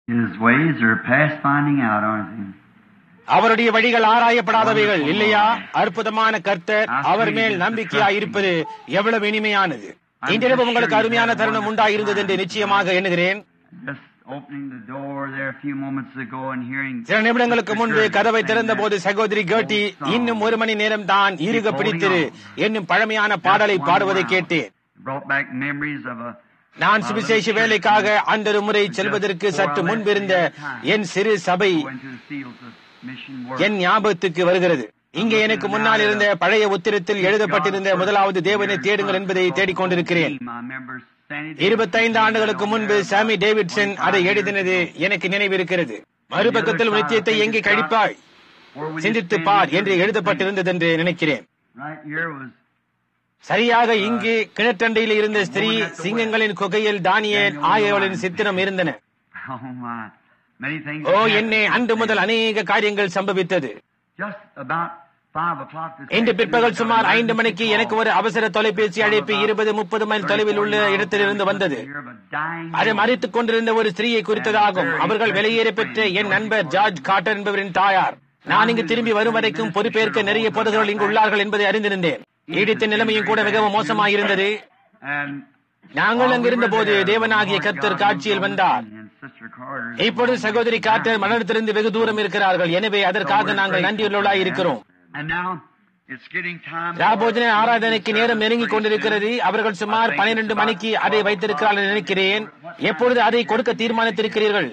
His ways are past finding out, aren't they? அவருடைய வழிகள் ஆராயப்படாதவைகள் இல்லையா அற்புதமான கர்த்தர் அவர் மேல் நம்பிக்கையாய் இருப்பது எவ்வளவு இனிமையானது இன்றிரவு உங்களுக்கு அருமையான தருணம் உண்டாயிருந்தது என்று நிச்சயமாக எண்ணுகிறேன் Just opening the door there a few moments ago and hearing. சில நிமிடங்களுக்கு முன்பு கதவை திறந்த போது சகோதரி கேட்டி இன்னும் ஒரு மணி நேரம் தான் இருக பிடித்திரு என்னும் பழமையான பாடலை பாடுவதை கேட்டேன் Brought back memories of a. நான் சுவிசேஷ வேலைக்காக அன்றொரு முறை செல்வதற்கு சற்று முன்பிருந்த என் சிறு சபை Going to the fields of mission work. என் ஞாபகத்துக்கு வருகிறது இங்கே எனக்கு முன்னால் இருந்த பழைய உத்திரத்தில் எழுதப்பட்டிருந்த முதலாவது தேவனை தேடுங்கள் என்பதை தேடிக்கொண்டிருக்கிறேன் My members standing இருபத்தைந்து ஆண்டுகளுக்கு முன்பு சாமி டேவிட்சன் அதை எழுதினது எனக்கு நினைவிருக்கிறது மறுபக்கத்தில் நிச்சயத்தை எங்கே கழிப்பாய் Where will you சிந்தித்து stand பார் here? என்று எழுதப்பட்டிருந்தது என்று நினைக்கிறேன் Right here was சரியாக இங்கு கிணற்றண்டையில் இருந்த ஸ்திரீ சிங்கங்களின் குகையில் தானியேல் ஆகியவளின் சித்திரம் இருந்தன oh my many things. O happened. என்னே அன்று முதல் அநேக காரியங்கள் சம்பவித்தது Just about five o'clock this இன்று afternoon, பிற்பகல் சுமார் I got an ஐந்து மணிக்கு emergency எனக்கு call. ஒரு அவசர தொலைபேசி அழைப்பு இருபது முப்பது மைல் தொலைவில் உள்ள இடத்திலிருந்து வந்தது அது மறித்துக் கொண்டிருந்த ஒரு ஸ்திரீயை குறித்ததாகும் அவர்கள் வெளியேற பெற்ற என் நண்பர் ஜார்ஜ் காட்டர் என்பவரின் தாயார் நான் இங்கு திரும்பி வரும் வரைக்கும் பொறுப்பேற்க நிறைய பொதுகள் இங்கு உள்ளார்கள் என்பதை அறிந்திருந்தேன் ஈடித்த நிலைமையும் கூட மிகவும் மோசமாயிருந்தது நாங்கள் அங்கிருந்த போது தேவனாகிய கர்த்தர் காட்சியில் வந்தார் இப்பொழுது சகோதரி காட்டர் மரணத்திலிருந்து வெகு தூரம் இருக்கிறார்கள் எனவே அதற்காக நாங்கள் நன்றியுள்ளவர்களாய் இருக்கிறோம் ராபோஜன ஆராதனைக்கு நேரம் நெருங்கிக் கொண்டிருக்கிறது அவர்கள் சுமார் பனிரெண்டு மணிக்கு அதை வைத்திருக்கிறார்கள் நினைக்கிறேன் எப்பொழுது அதை கொடுக்க தீர்மானித்திருக்கிறீர்கள்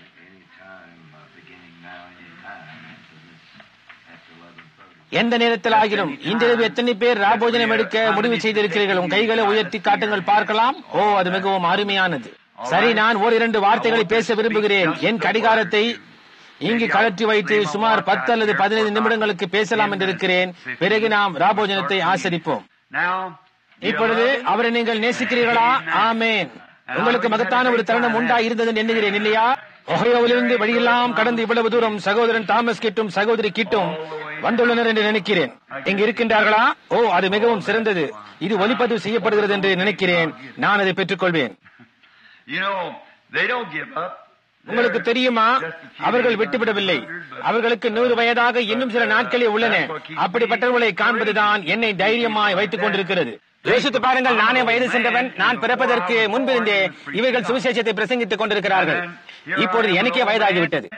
எந்த நேரத்தில் ஆகிலும் இன்றிரவு எத்தனை பேர் ராபோஜனம் எடுக்க முடிவு செய்திருக்கிறீர்கள் உன் கைகளை உயர்த்தி காட்டுங்கள் பார்க்கலாம் ஓ அது மிகவும் அருமையானது சரி நான் ஒரு இரண்டு வார்த்தைகளை பேச விரும்புகிறேன் என் கடிகாரத்தை இங்கு கழற்றி வைத்து சுமார் பத்து அல்லது பதினைந்து நிமிடங்களுக்கு பேசலாம் என்று இருக்கிறேன் பிறகு நாம் ராபோஜனத்தை ஆசரிப்போம் இப்பொழுது அவரை நீங்கள் நேசிக்கிறீர்களா ஆமேன் உங்களுக்கு மகத்தான ஒரு தருணம் உண்டா இருந்தது எண்ணுகிறேன் இல்லையா ஒஹயோவிலிருந்து வழியெல்லாம் கடந்து இவ்வளவு தூரம் சகோதரன் தாமஸ் கிட்டும் சகோதரி கிட்டும் வந்துள்ளனர் என்று நினைக்கிறேன் இங்கு இருக்கின்றார்களா ஓ அது மிகவும் சிறந்தது இது ஒலிப்பதிவு செய்யப்படுகிறது என்று நினைக்கிறேன் நான் அதை பெற்றுக்கொள்வேன் You know, they don't give up. உங்களுக்கு தெரியுமா அவர்கள் விட்டுவிடவில்லை அவர்களுக்கு நூறு வயதாக இன்னும் சில நாட்களே உள்ளன அப்படிப்பட்டவர்களை காண்பதுதான் என்னை தைரியமாய் வைத்துக் கொண்டிருக்கிறது யோசித்து பாருங்கள் நானே வயது சென்றவன் நான் பிறப்பதற்கு முன்பிருந்தே இவர்கள் சுவிசேஷத்தை பிரசங்கித்துக் கொண்டிருக்கிறார்கள் இப்பொழுது எனக்கே வயதாகிவிட்டது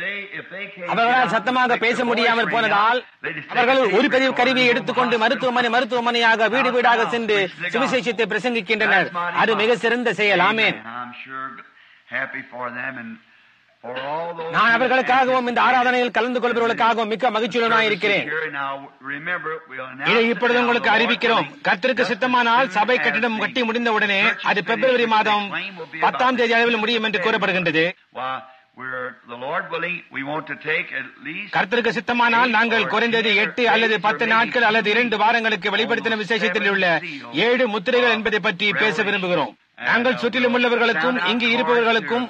அவர்களால் சத்தமாக பேச முடியாமல் போனதால் அவர்கள் ஒரு பெரிய கருவியை எடுத்துக்கொண்டு மருத்துவமனை மருத்துவமனையாக வீடு வீடாக சென்று சுவிசேஷத்தை பிரசங்கிக்கின்றனர் அது மிக சிறந்த செயல் ஆமேன் I'm sure happy for them and for all those. நான் அவர்களுக்காகவும் இந்த ஆராதனையில் கலந்து கொள்பவர்களுக்காகவும் மிக்க மகிழ்ச்சியுடனாய் இருக்கிறேன் Now remember, we'll announce இதை it இப்பொழுது now. உங்களுக்கு The Lord அறிவிக்கிறோம் willing, கர்த்தருக்கு just சித்தமானால் as சபை soon கட்டிடம் as கட்டி the முடிந்தவுடனே church அது is பிப்ரவரி finished, மாதம் the claim will be பத்தாம் about தேதி அளவில் முடியும் என்று கூறப்படுகின்றது Why, we're, the Lord willing, we want to take at least கர்த்தருக்கு சித்தமானால் நாங்கள் eight or குறைந்தது ten or எட்டு அல்லது eight or பத்து maybe நாட்கள் அல்லது six இரண்டு வாரங்களுக்கு வெளிப்படுத்தின விசேஷத்தில் உள்ள ஏழு முத்திரைகள் என்பதை பற்றி பேச விரும்புகிறோம் நாங்கள் சுற்றிலும் உள்ளவர்களுக்கும் இங்கு இருப்பவர்களுக்கும்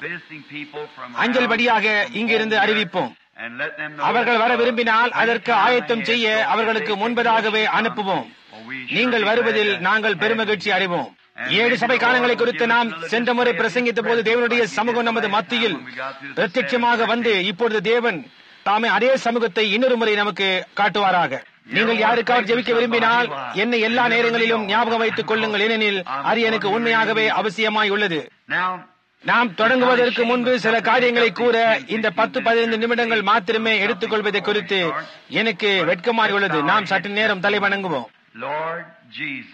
அஞ்சல் வழியாக இங்கிருந்து அறிவிப்போம் அவர்கள் வர விரும்பினால் அதற்கு ஆயத்தம் செய்ய அவர்களுக்கு முன்பதாகவே அனுப்புவோம் நீங்கள் வருவதில் நாங்கள் பெருமகிழ்ச்சி அடைவோம் ஏழு சபை காலங்களை குறித்து நாம் சென்ற முறை பிரசங்கித்த போது தேவனுடைய சமூகம் நமது மத்தியில் பிரத்யட்சமாக வந்து இப்பொழுது தேவன் தாமே அதே சமூகத்தை இன்னொரு முறை நமக்கு காட்டுவாராக நீங்கள் யாருக்காவது ஜெபிக்க விரும்பினால் என்னை எல்லா நேரங்களிலும் ஞாபகம் வைத்துக் கொள்ளுங்கள் ஏனெனில் அது எனக்கு உண்மையாகவே அவசியமாய் உள்ளது நாம் தொடங்குவதற்கு முன்பு சில காரியங்களை கூற இந்த பத்து பதினைந்து நிமிடங்கள் மாத்திரமே எடுத்துக்கொள்வதை குறித்து எனக்கு வெட்கமாய் உள்ளது நாம் சற்று நேரம் தலை வணங்குவோம் Lord Jesus.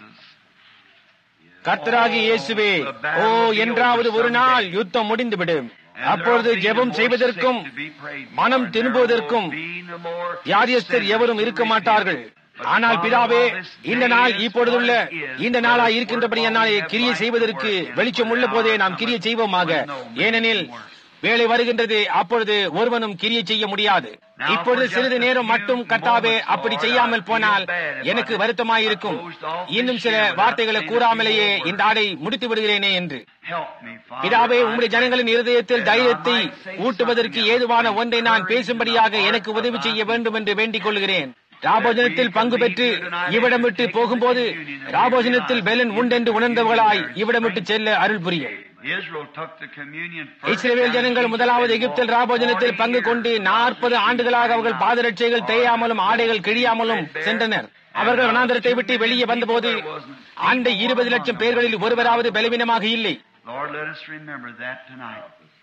கர்த்தராகி இயேசுவே ஓ என்றாவது ஒரு நாள் யுத்தம் முடிந்துவிடும் அப்பொழுது ஜெபம் செய்வதற்கும் மனம் திரும்புவதற்கும் வியாதியஸ்தர் எவரும் இருக்க மாட்டார்கள் ஆனால் பிதாவே இந்த நாள் இப்பொழுதுள்ள இந்த நாளா இருக்கின்றபடி என்னாலே கிரியை செய்வதற்கு வெளிச்சம் உள்ள போதே நாம் கிரியை செய்வோமாக ஏனெனில் வேலை வருகின்றது அப்பொழுது ஒருவனும் கிரியை செய்ய முடியாது இப்பொழுது சிறிது நேரம் மட்டும் கர்த்தாவே அப்படி செய்யாமல் போனால் எனக்கு வருத்தமாயிருக்கும் இன்னும் சில வார்த்தைகளை கூறாமலேயே இந்த ஆடை முடித்து விடுகிறேனே என்று Help me, Father. பிதாவே உம்முடைய ஜனங்களின் இருதயத்தில் தைரியத்தை ஊட்டுவதற்கு ஏதுவான ஒன்றை நான் பேசும்படியாக எனக்கு உதவி செய்ய வேண்டும் என்று வேண்டிக் கொள்கிறேன் ராபோஜனத்தில் பங்கு பெற்று இவ்விடம் விட்டு போகும்போது ராபோஜனத்தில் பெலன் உண்டென்று உணர்ந்தவர்களாய் இவ்விடம் விட்டு செல்ல அருள் புரியும் Israel took the communion first. Israel down in ஜனங்கள் Egypt முதலாவது and எகிப்தில் walked ராபோஜனத்தில் 40 பங்கு years கொண்டு without நாற்பது receiving ஆண்டுகளாக அவர்கள் manna. பாதரட்சைகள் தேயாமலும் ஆடைகள் கிழியாமலும் சென்றனர் அவர்கள் வனாந்திரத்தை விட்டு வெளியே வந்தபோது அந்த இருபது லட்சம் பேர்களில் ஒருவராவது பலவீனமாக இல்லை Lord, let us remember that tonight.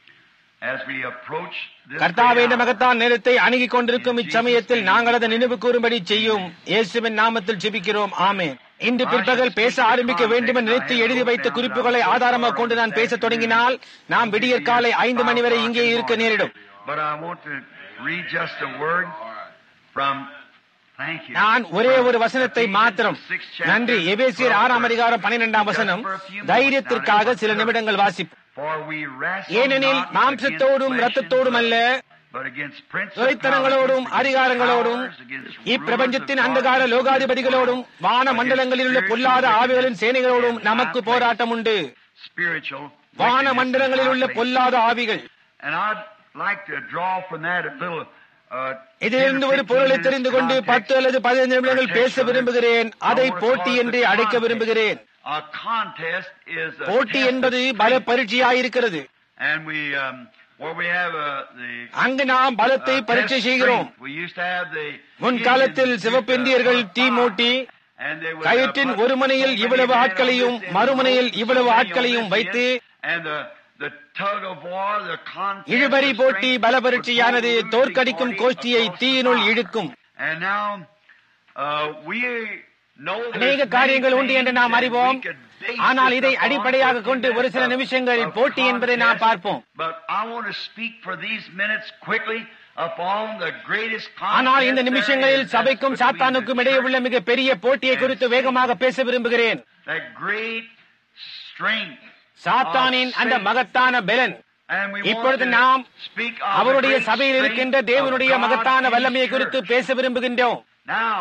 As we approach this கர்த்தாவே great இந்த hour. மகத்தான் நேரத்தை அணுகிக் கொண்டிருக்கும் இச்சமயத்தில் நாங்கள் அதை நினைவு கூறும்படி செய்யும் இயேசுவின் நாமத்தில் ஜெபிக்கிறோம் ஆமென் இன்று பிற்பகல் பேச ஆரம்பிக்க வேண்டும் என்று நினைத்து எழுதி வைத்த குறிப்புகளை ஆதாரமாக கொண்டு நான் பேசத் தொடங்கினால் நாம் விடியற் காலை ஐந்து மணி வரை இங்கே இருக்க நேரிடும் But I want to read just a word from Thank you. நான் ஒரே ஒரு வசனத்தை மாத்திரம் நன்றி எபேசியர் ஆறாம் அதிகாரம் பன்னிரெண்டாம் வசனம் தைரியத்திற்காக சில நிமிடங்கள் வாசிப்போம் For we wrestle ஏனெனில் not மாம்சத்தோடும் against flesh and இரத்தத்தோடும் அல்ல blood, but against principalities, துரைத்தனங்களோடும் against அதிகாரங்களோடும் powers, against இப்பிரபஞ்சத்தின் rulers of அந்தகார darkness, லோகாதிபதிகளோடும் வான மண்டலங்களில் உள்ள பொல்லாத ஆவிகளின் சேனைகளோடும் நமக்கு போராட்டம் உண்டு spiritual வான wickedness in மண்டலங்களில் உள்ள high places. பொல்லாத ஆவிகள் And I'd like to draw from that a little. Uh, இதிலிருந்து ஒரு பொருளை தெரிந்து கொண்டு பத்து அல்லது பதினைந்து நிமிடங்கள் பேச விரும்புகிறேன் அதை போட்டி என்று அழைக்க விரும்புகிறேன் A contest is a போட்டி test of என்பது பல strength. பரீட்சையாயிருக்கிறது And we, um, where we have uh, the அங்கு நாம் பலத்தை uh, பரீட்சை test செய்கிறோம் strength. We used to have the முன்காலத்தில் Indians சிவப்பெந்தியர்கள் use, uh, தீ fire. மூட்டி And they would, uh, கயிற்றின் put ஒரு முனையில் so many இவ்வளவு men on ஆட்களையும் this end, மறுமுனையில் so இவ்வளவு many on ஆட்களையும் this வைத்து end. And the, the tug of war, the contest இழுபறி of போட்டி strength பல would பரீட்சையானது pull the losing தோற்கடிக்கும் party கோஷ்டியை across the தீயினுள் fire. இழுக்கும் And now, uh, we know there's அநேக many காரியங்கள் உண்டு என்று நாம் things அறிவோம் that we could base ஆனால் this இதை upon அடிப்படையாக for கொண்டு ஒரு சில minutes of- நிமிஷங்கள் of போட்டி என்பதை நாம் contest. பார்ப்போம் But I want to speak for these minutes quickly upon the greatest ஆனால் இந்த contest நிமிஷங்களில் there is சபைக்கும் between சாத்தானுக்கும் the இடையே church உள்ள மிக பெரிய போட்டியை குறித்து வேகமாக பேச விரும்புகிறேன் that great strength. சாத்தானின் அந்த மகத்தான பெலன் And we want இப்பொழுது to நாம் speak of the அவருடைய great சபையில் strength இருக்கின்ற of தேவனுடைய God மகத்தான in His வல்லமையை குறித்து church. பேச விரும்புகின்றோம் Now,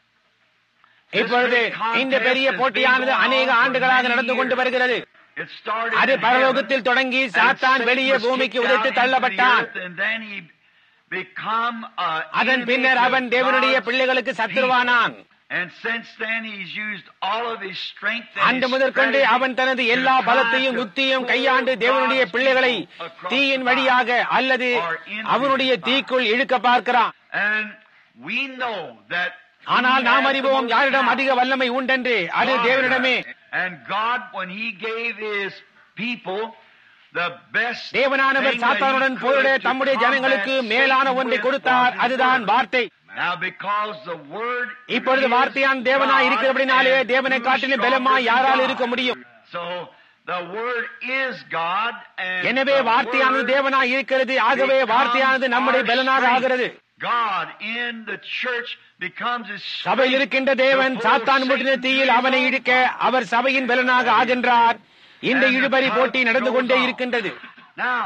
this இப்பொழுது great contest இந்த பெரிய has been போட்டியானது going on அநேக for ஆண்டுகளாக many நடந்து கொண்டு years. வருகிறது It started அது in பரலோகத்தில் heaven, தொடங்கி and சாத்தான் Satan வெளியே was பூமிக்கு kicked உதைத்து out into the தள்ளப்பட்டான் earth, and then he become a அதன் enemy பின்னர் to அவன் தேவனுடைய God's பிள்ளைகளுக்கு people. சத்துருவானான் And since then he's used all of his strength and அன்று his முதற்கொண்டு strategy அவன் தனது to எல்லா try பலத்தையும் to யுக்தியும் pull கையாண்டு தேவனுடைய God's பிள்ளைகளை people across தீயின் the வழியாக fire அல்லது or into அவனுடைய his fire. தீக்குள் இழுக்க பார்க்கிறான் And we know that ஆனால் he நாம் has the அறிவோம் most யாரிடம் power. அதிக வல்லமை உண்டென்று அது God தேவனிடமே does. And God, when He gave His people the best தேவனானவர் thing that He சாத்தானுடன் could போரிட to தம்முடைய combat ஜனங்களுக்கு Satan மேலான ஒன்றை with கொடுத்தார் was His அதுதான் word. வார்த்தை Now, because the word இப்பொழுது is வார்த்தையான் தேவனாய் God, இருக்கிறபடினாலே and தேவனை who காட்டிலும் stronger பலமாய் than யாரால் God? இருக்க முடியும் So the word is God, and எனவே the வார்த்தையானது word தேவனாய் இருக்கிறது ஆகவே வார்த்தையானது நம்முடைய becomes our பலனாக strength. ஆகிறது God in the church becomes His சபையில் strength இருக்கின்ற to தேவன் pull சாத்தான் Satan முட்டின to தீயில் his அவனை own இழுக்க fire. அவர் சபையின் பலனாக ஆகின்றார் இந்த And the இழுபறி tug போட்டி நடந்து goes கொண்டே on. இருக்கின்றது Now,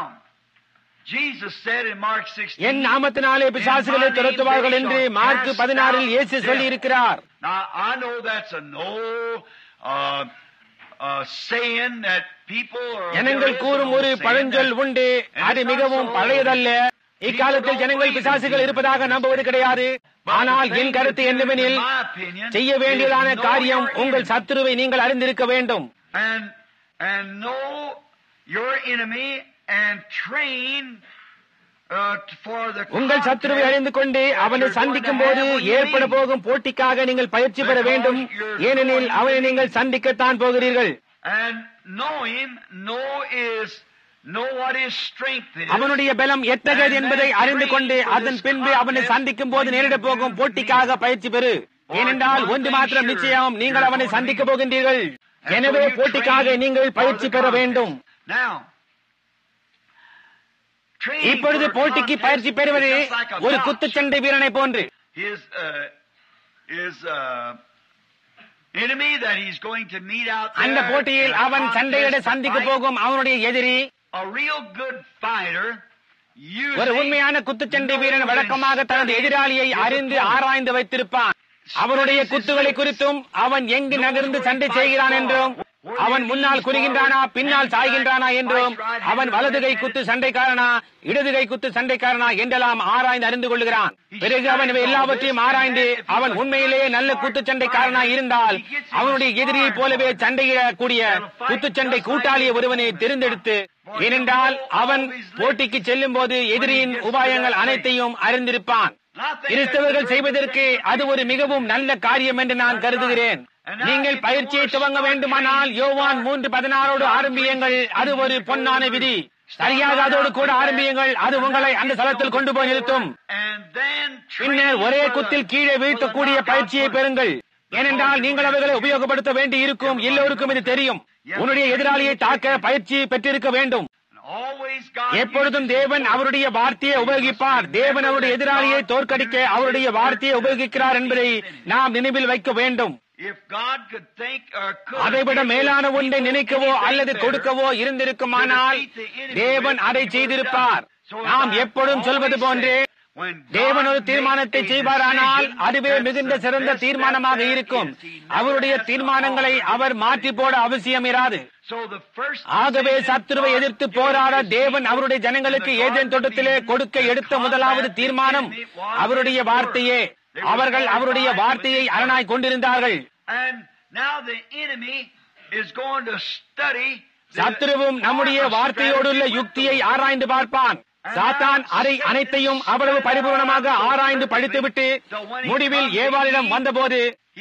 Jesus said in Mark 16, என் நாமத்தினாலே பிசாசுகளை துரத்துவார்கள் என்று மார்க் பதினாறில் இயேசு சொல்லி இருக்கிறார் Now, I know that's an old uh, uh, saying that people are. ஜனங்கள் கூறும் ஒரு பழஞ்சொல் உண்டு அது மிகவும் பழையதல்ல இக்காலத்தில் ஜனங்கள் பிசாசுகள் இருப்பதாக நம்புவது கிடையாது ஆனால் என் கருத்து என்னவெனில் செய்ய வேண்டியதான காரியம் உங்கள் சத்துருவை நீங்கள் அறிந்திருக்க வேண்டும் and and know your enemy and train uh, for the உங்கள் சத்துருவை அறிந்து கொண்டு அவனை சந்திக்கும் போது ஏற்பட போகும் போட்டிக்காக நீங்கள் பயிற்சி பெற வேண்டும் ஏனெனில் அவனை நீங்கள் சந்திக்கத்தான் போகிறீர்கள் and know him know is know what his strength is அவனுடைய பலம் எத்தகையது என்பதை அறிந்து கொண்டு அதன் பின்பு அவனை சந்திக்கும் போது நேரிட போகும் போட்டிக்காக பயிற்சி பெறு ஏனென்றால் ஒன்று மாத்திரம் நிச்சயம் நீங்கள் அவனை சந்திக்க போகின்றீர்கள் எனவே போட்டிக்காக நீங்கள் பயிற்சி பெற வேண்டும் Now, training இப்பொழுது for a போட்டிக்கு contest பயிற்சி பெறுவது is just like a ஒரு boxer. குத்துச்சண்டை வீரனை போன்று His uh, his uh, enemy that he's going to meet out there. அந்த போட்டியில் in a அவன் contest சண்டையிட to சந்திக்க fight, போகும் அவனுடைய எதிரி A real good fighter. ஒரு usually உண்மையான குத்துச்சண்டை வீரன் knows வழக்கமாக and தனது studies எதிராளியை his அறிந்து opponent. ஆராய்ந்து வைத்திருப்பான் அவனுடைய குத்துகளை குறித்தும் அவன் எங்கு நகர்ந்து சண்டை செய்கிறான் என்றும் அவன் முன்னால் குனிகின்றானா பின்னால் சாய்கின்றானா என்றும் அவன் வலது கை குத்து சண்டைக்காரனா இடது கை குத்து சண்டைக்காரனா என்றெல்லாம் ஆராய்ந்து அறிந்து கொள்கிறான் பிறகு அவன் இவை எல்லாவற்றையும் ஆராய்ந்து அவன் உண்மையிலேயே நல்ல குத்துச்சண்டைக்காரனா இருந்தால் அவனுடைய எதிரியைப் போலவே சண்டையிடக்கூடிய குத்துச்சண்டை கூட்டாளிய ஒருவனை தெரிந்தெடுத்து ஏனென்றால் அவன் போட்டிக்கு செல்லும் போது எதிரியின் உபாயங்கள் அனைத்தையும் அறிந்திருப்பான் கிறிஸ்தவர்கள் செய்வதற்கு அது ஒரு மிகவும் நல்ல காரியம் என்று நான் கருதுகிறேன் நீங்கள் பயிற்சியை துவங்க வேண்டுமானால் யோவான் மூன்று பதினாறோடு ஆரம்பியுங்கள் அது ஒரு பொன்னான விதி சரியாக அதோடு கூட ஆரம்பியுங்கள் அது உங்களை அந்த தளத்தில் கொண்டு போய் நிறுத்தும் பின்னர் ஒரே குத்தில் கீழே வீழ்த்தக்கூடிய பயிற்சியை பெறுங்கள் ஏனென்றால் நீங்கள் அவைகளை உபயோகப்படுத்த வேண்டி இருக்கும் எல்லோருக்கும் இது தெரியும் உன்னுடைய எதிராளியை தாக்க பயிற்சி பெற்றிருக்க வேண்டும் எப்பொழுதும் தேவன் அவருடைய வார்த்தையை உபயோகிப்பார் தேவன் அவருடைய எதிராளியை தோற்கடிக்க அவருடைய வார்த்தையை உபயோகிக்கிறார் என்பதை நாம் நினைவில் வைக்க வேண்டும் அதைவிட மேலான ஒன்றை நினைக்கவோ அல்லது கொடுக்கவோ இருந்திருக்குமானால் தேவன் அதை செய்திருப்பார் நாம் எப்பொழுதும் சொல்வது போன்றே தேவன் ஒரு தீர்மானத்தை செய்வாரானால் அதுவே மிகுந்த சிறந்த தீர்மானமாக இருக்கும் அவருடைய தீர்மானங்களை அவர் மாற்றி போட அவசியம் இராது ஆகவே சத்துருவை எதிர்த்து போராட தேவன் அவருடைய ஜனங்களுக்கு ஏதேன் தோட்டத்திலே கொடுக்க எடுத்த முதலாவது தீர்மானம் அவருடைய வார்த்தையே அவர்கள் அவருடைய வார்த்தையை அரணாய் கொண்டிருந்தார்கள் சத்துருவும் நம்முடைய வார்த்தையோடுள்ள யுக்தியை ஆராய்ந்து பார்ப்பான் சாத்தான் அறை அனைத்தையும் அவ்வளவு பரிபூர்ணமாக ஆராய்ந்து படித்துவிட்டு முடிவில் ஏவாளிடம் வந்தபோது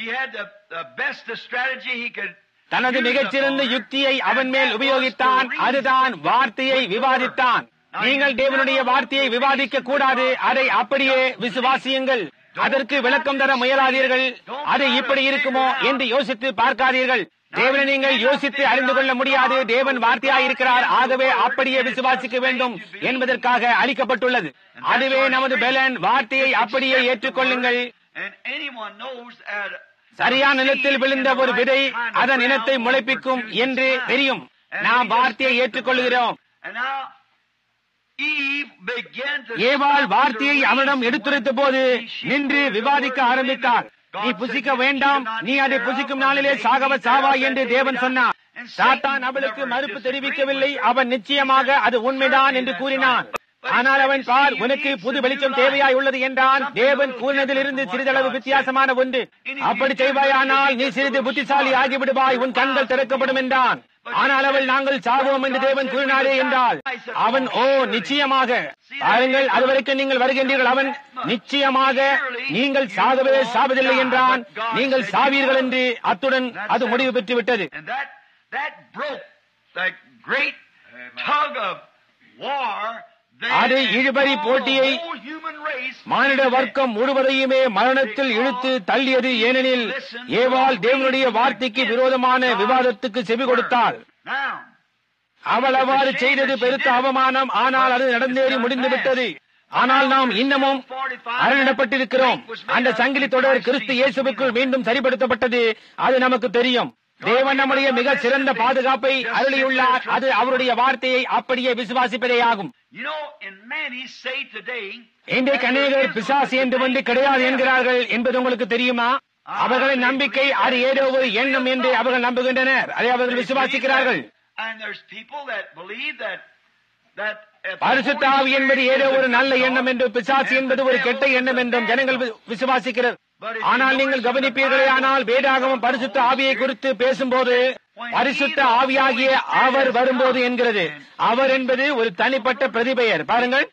தனது மிகச்சிறந்த யுக்தியை அவன் மேல் உபயோகித்தான் அதுதான் வார்த்தையை விவாதித்தான் நீங்கள் தேவனுடைய வார்த்தையை விவாதிக்க கூடாது அதை அப்படியே விசுவாசியுங்கள் அதற்கு விளக்கம் தர முயலாதீர்கள் அது இப்படி இருக்குமோ என்று யோசித்து பார்க்காதீர்கள் தேவனை நீங்கள் யோசித்து அறிந்து கொள்ள முடியாது தேவன் வார்த்தையாய் இருக்கிறார் ஆகவே அப்படியே விசுவாசிக்க வேண்டும் என்பதற்காக அளிக்கப்பட்டுள்ளது அதுவே நமது பெலன் வார்த்தையை அப்படியே ஏற்றுக்கொள்ளுங்கள் சரியான நிலத்தில் விழுந்த ஒரு விதை அதன் இனத்தை முளைப்பிக்கும் என்று தெரியும் நாம் வார்த்தையை ஏற்றுக்கொள்கிறோம் ஏவாள் வார்த்தையை அவனிடம் எடுத்துரைத்த போது நின்று விவாதிக்க ஆரம்பித்தார் நீ புசிக்க வேண்டாம் நீ அதை புசிக்கும் நாளிலே சாகவ சாவா என்று தேவன் சொன்னார் சாத்தான் அவளுக்கு மறுப்பு தெரிவிக்கவில்லை அவன் நிச்சயமாக அது உண்மைதான் என்று கூறினான் ஆனால் அவன் பார் உனக்கு புது வெளிச்சம் தேவையாய் உள்ளது என்றான் தேவன் கூறினதில் இருந்து சிறிதளவு வித்தியாசமான ஒன்று அப்படி செய்வாயானால் நீ சிறிது புத்திசாலி ஆகிவிடுவாய் உன் கண்கள் திறக்கப்படும் என்றான் ஆனால் அவள் நாங்கள் சாவோம் என்று தேவன் கூறினாரே என்றால் அவன் ஓ நிச்சயமாக பாருங்கள் அதுவரைக்கும் நீங்கள் வருகின்றீர்கள் அவன் நிச்சயமாக நீங்கள் சாகவே சாவதில்லை என்றான் நீங்கள் சாவீர்கள் என்று அத்துடன் அது முடிவு பெற்று விட்டது அது இழுபறி போட்டியை மானிட வர்க்கம் முழுவதையுமே மரணத்தில் இழுத்து தள்ளியது ஏனெனில் ஏவாள் தேவனுடைய வார்த்தைக்கு விரோதமான விவாதத்துக்கு செவி கொடுத்தாள் அவள் அவ்வாறு செய்தது பெருத்த அவமானம் ஆனால் அது நடந்தேறி முடிந்துவிட்டது ஆனால் நாம் இன்னமும் அரணிடப்பட்டிருக்கிறோம் அந்த சங்கிலி தொடர் கிறிஸ்து இயேசுவுக்குள் மீண்டும் சரிப்படுத்தப்பட்டது அது நமக்கு தெரியும் தேவன் நம்முடைய மிக சிறந்த பாதுகாப்பை அருளியுள்ளார் அது அவருடைய வார்த்தையை அப்படியே விசுவாசிப்பதே ஆகும் இன்றைக்கு அநேகர் பிசாசு என்று வந்து கிடையாது என்கிறார்கள் என்பது உங்களுக்கு தெரியுமா அவர்களின் நம்பிக்கை அது ஏதோ ஒரு எண்ணம் என்று அவர்கள் நம்புகின்றனர் அதை அவர்கள் விசுவாசிக்கிறார்கள் பரிசுத்தாவி என்பது ஏதோ ஒரு நல்ல எண்ணம் என்று பிசாசு என்பது ஒரு கெட்ட எண்ணம் என்றும் ஜனங்கள் விசுவாசிக்கிறது ஆனால் நீங்கள் கவனிப்பீர்களே ஆனால் வேதாகமம் பரிசுத்த ஆவியை குறித்து பேசும்போது பரிசுத்த ஆவியாகிய அவர் வரும்போது என்கிறது அவர் என்பது ஒரு தனிப்பட்ட பிரதிபெயர் பாருங்கள்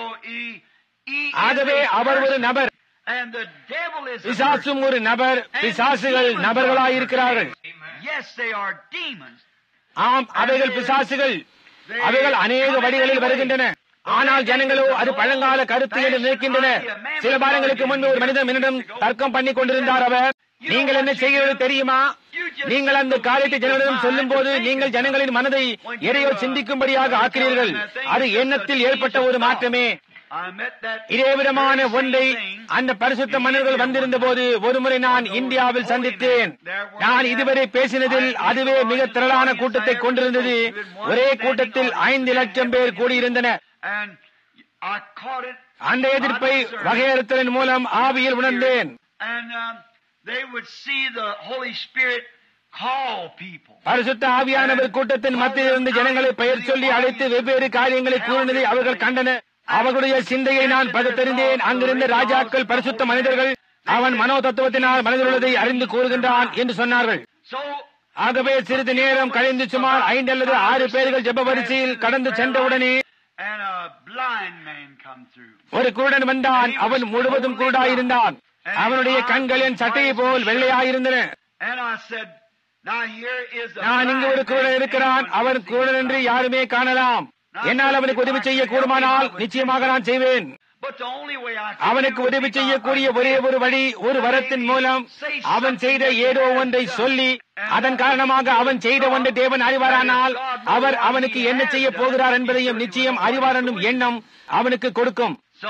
ஆகவே அவர் ஒரு நபர் பிசாசும் ஒரு நபர் பிசாசுகள் நபர்களாயிருக்கிறார்கள் ஆம் அவைகள் பிசாசுகள் அவைகள் அநேக வழிகளில் வருகின்றன ஆனால் ஜனங்களோ அது பழங்கால கருத்து என்று நினைக்கின்றனர் சில வாரங்களுக்கு முன்பு ஒரு மனிதன் என்னிடம் தர்க்கம் பண்ணி கொண்டிருந்தார் அவர் நீங்கள் என்ன செய்கிறது தெரியுமா நீங்கள் அந்த காரியத்தை ஜனங்களிடம் சொல்லும் போது நீங்கள் ஜனங்களின் மனதை எதையோ சிந்திக்கும்படியாக ஆக்கிறீர்கள் அது எண்ணத்தில் ஏற்பட்ட ஒரு மாற்றமே இதே விதமான ஒன்றை அந்த பரிசுத்த மன்னர்கள் வந்திருந்த போது ஒருமுறை நான் இந்தியாவில் சந்தித்தேன் நான் இதுவரை பேசினதில் அதுவே மிக திரளான கூட்டத்தை கொண்டிருந்தது ஒரே கூட்டத்தில் ஐந்து லட்சம் பேர் கூடியிருந்தனர் அந்த எதிர்ப்பை வகையறுத்தலின் மூலம் ஆவியில் உணர்ந்தேன் call people. பரிசுத்த ஆவியானவர் கூட்டத்தின் மத்தியில் இருந்து ஜனங்களை பெயர் சொல்லி அழைத்து வெவ்வேறு காரியங்களை கூறினதை அவர்கள் கண்டனர் அவர்களுடைய சிந்தையை நான் பகுத்தறிந்தேன் அங்கிருந்த ராஜாக்கள் பரிசுத்த மனிதர்கள் அவன் மனோ தத்துவத்தினால் மனதில் உள்ளதை அறிந்து கூறுகின்றான் என்று சொன்னார்கள் So, ஆகவே சிறிது நேரம் கழிந்து சுமார் ஐந்து அல்லது ஆறு பேர்கள் ஜெப வரிசையில் கடந்து சென்றவுடனே and a blind man come through. ஒரு குருடன் வந்தான் அவன் முழுவதும் குருடாயிருந்தான் அவனுடைய கண்கள் என் சட்டையை போல் வெள்ளையாயிருந்தன And I said, now here is a நான் இங்கு ஒரு blind குருடன் man இருக்கிறான் and அவன் one குருடன் என்று யாருமே காணலாம் என்னால் அவனுக்கு உதவி செய்ய கூடுமானால் நிச்சயமாக நான் செய்வேன் But the only way I can அவனுக்கு do it உதவி is செய்யக்கூடிய by- ஒரே ஒரு வழி ஒரு வரத்தின் மூலம் அவன் செய்த ஏதோ ஒன்றை சொல்லி அதன் காரணமாக அவன் செய்த ஒன்றை தேவன் அறிவாரானால் அவர் அவனுக்கு என்ன செய்ய போகிறார் என்பதையும் நிச்சயம் அறிவார் என்னும் எண்ணம் அவனுக்கு கொடுக்கும் So,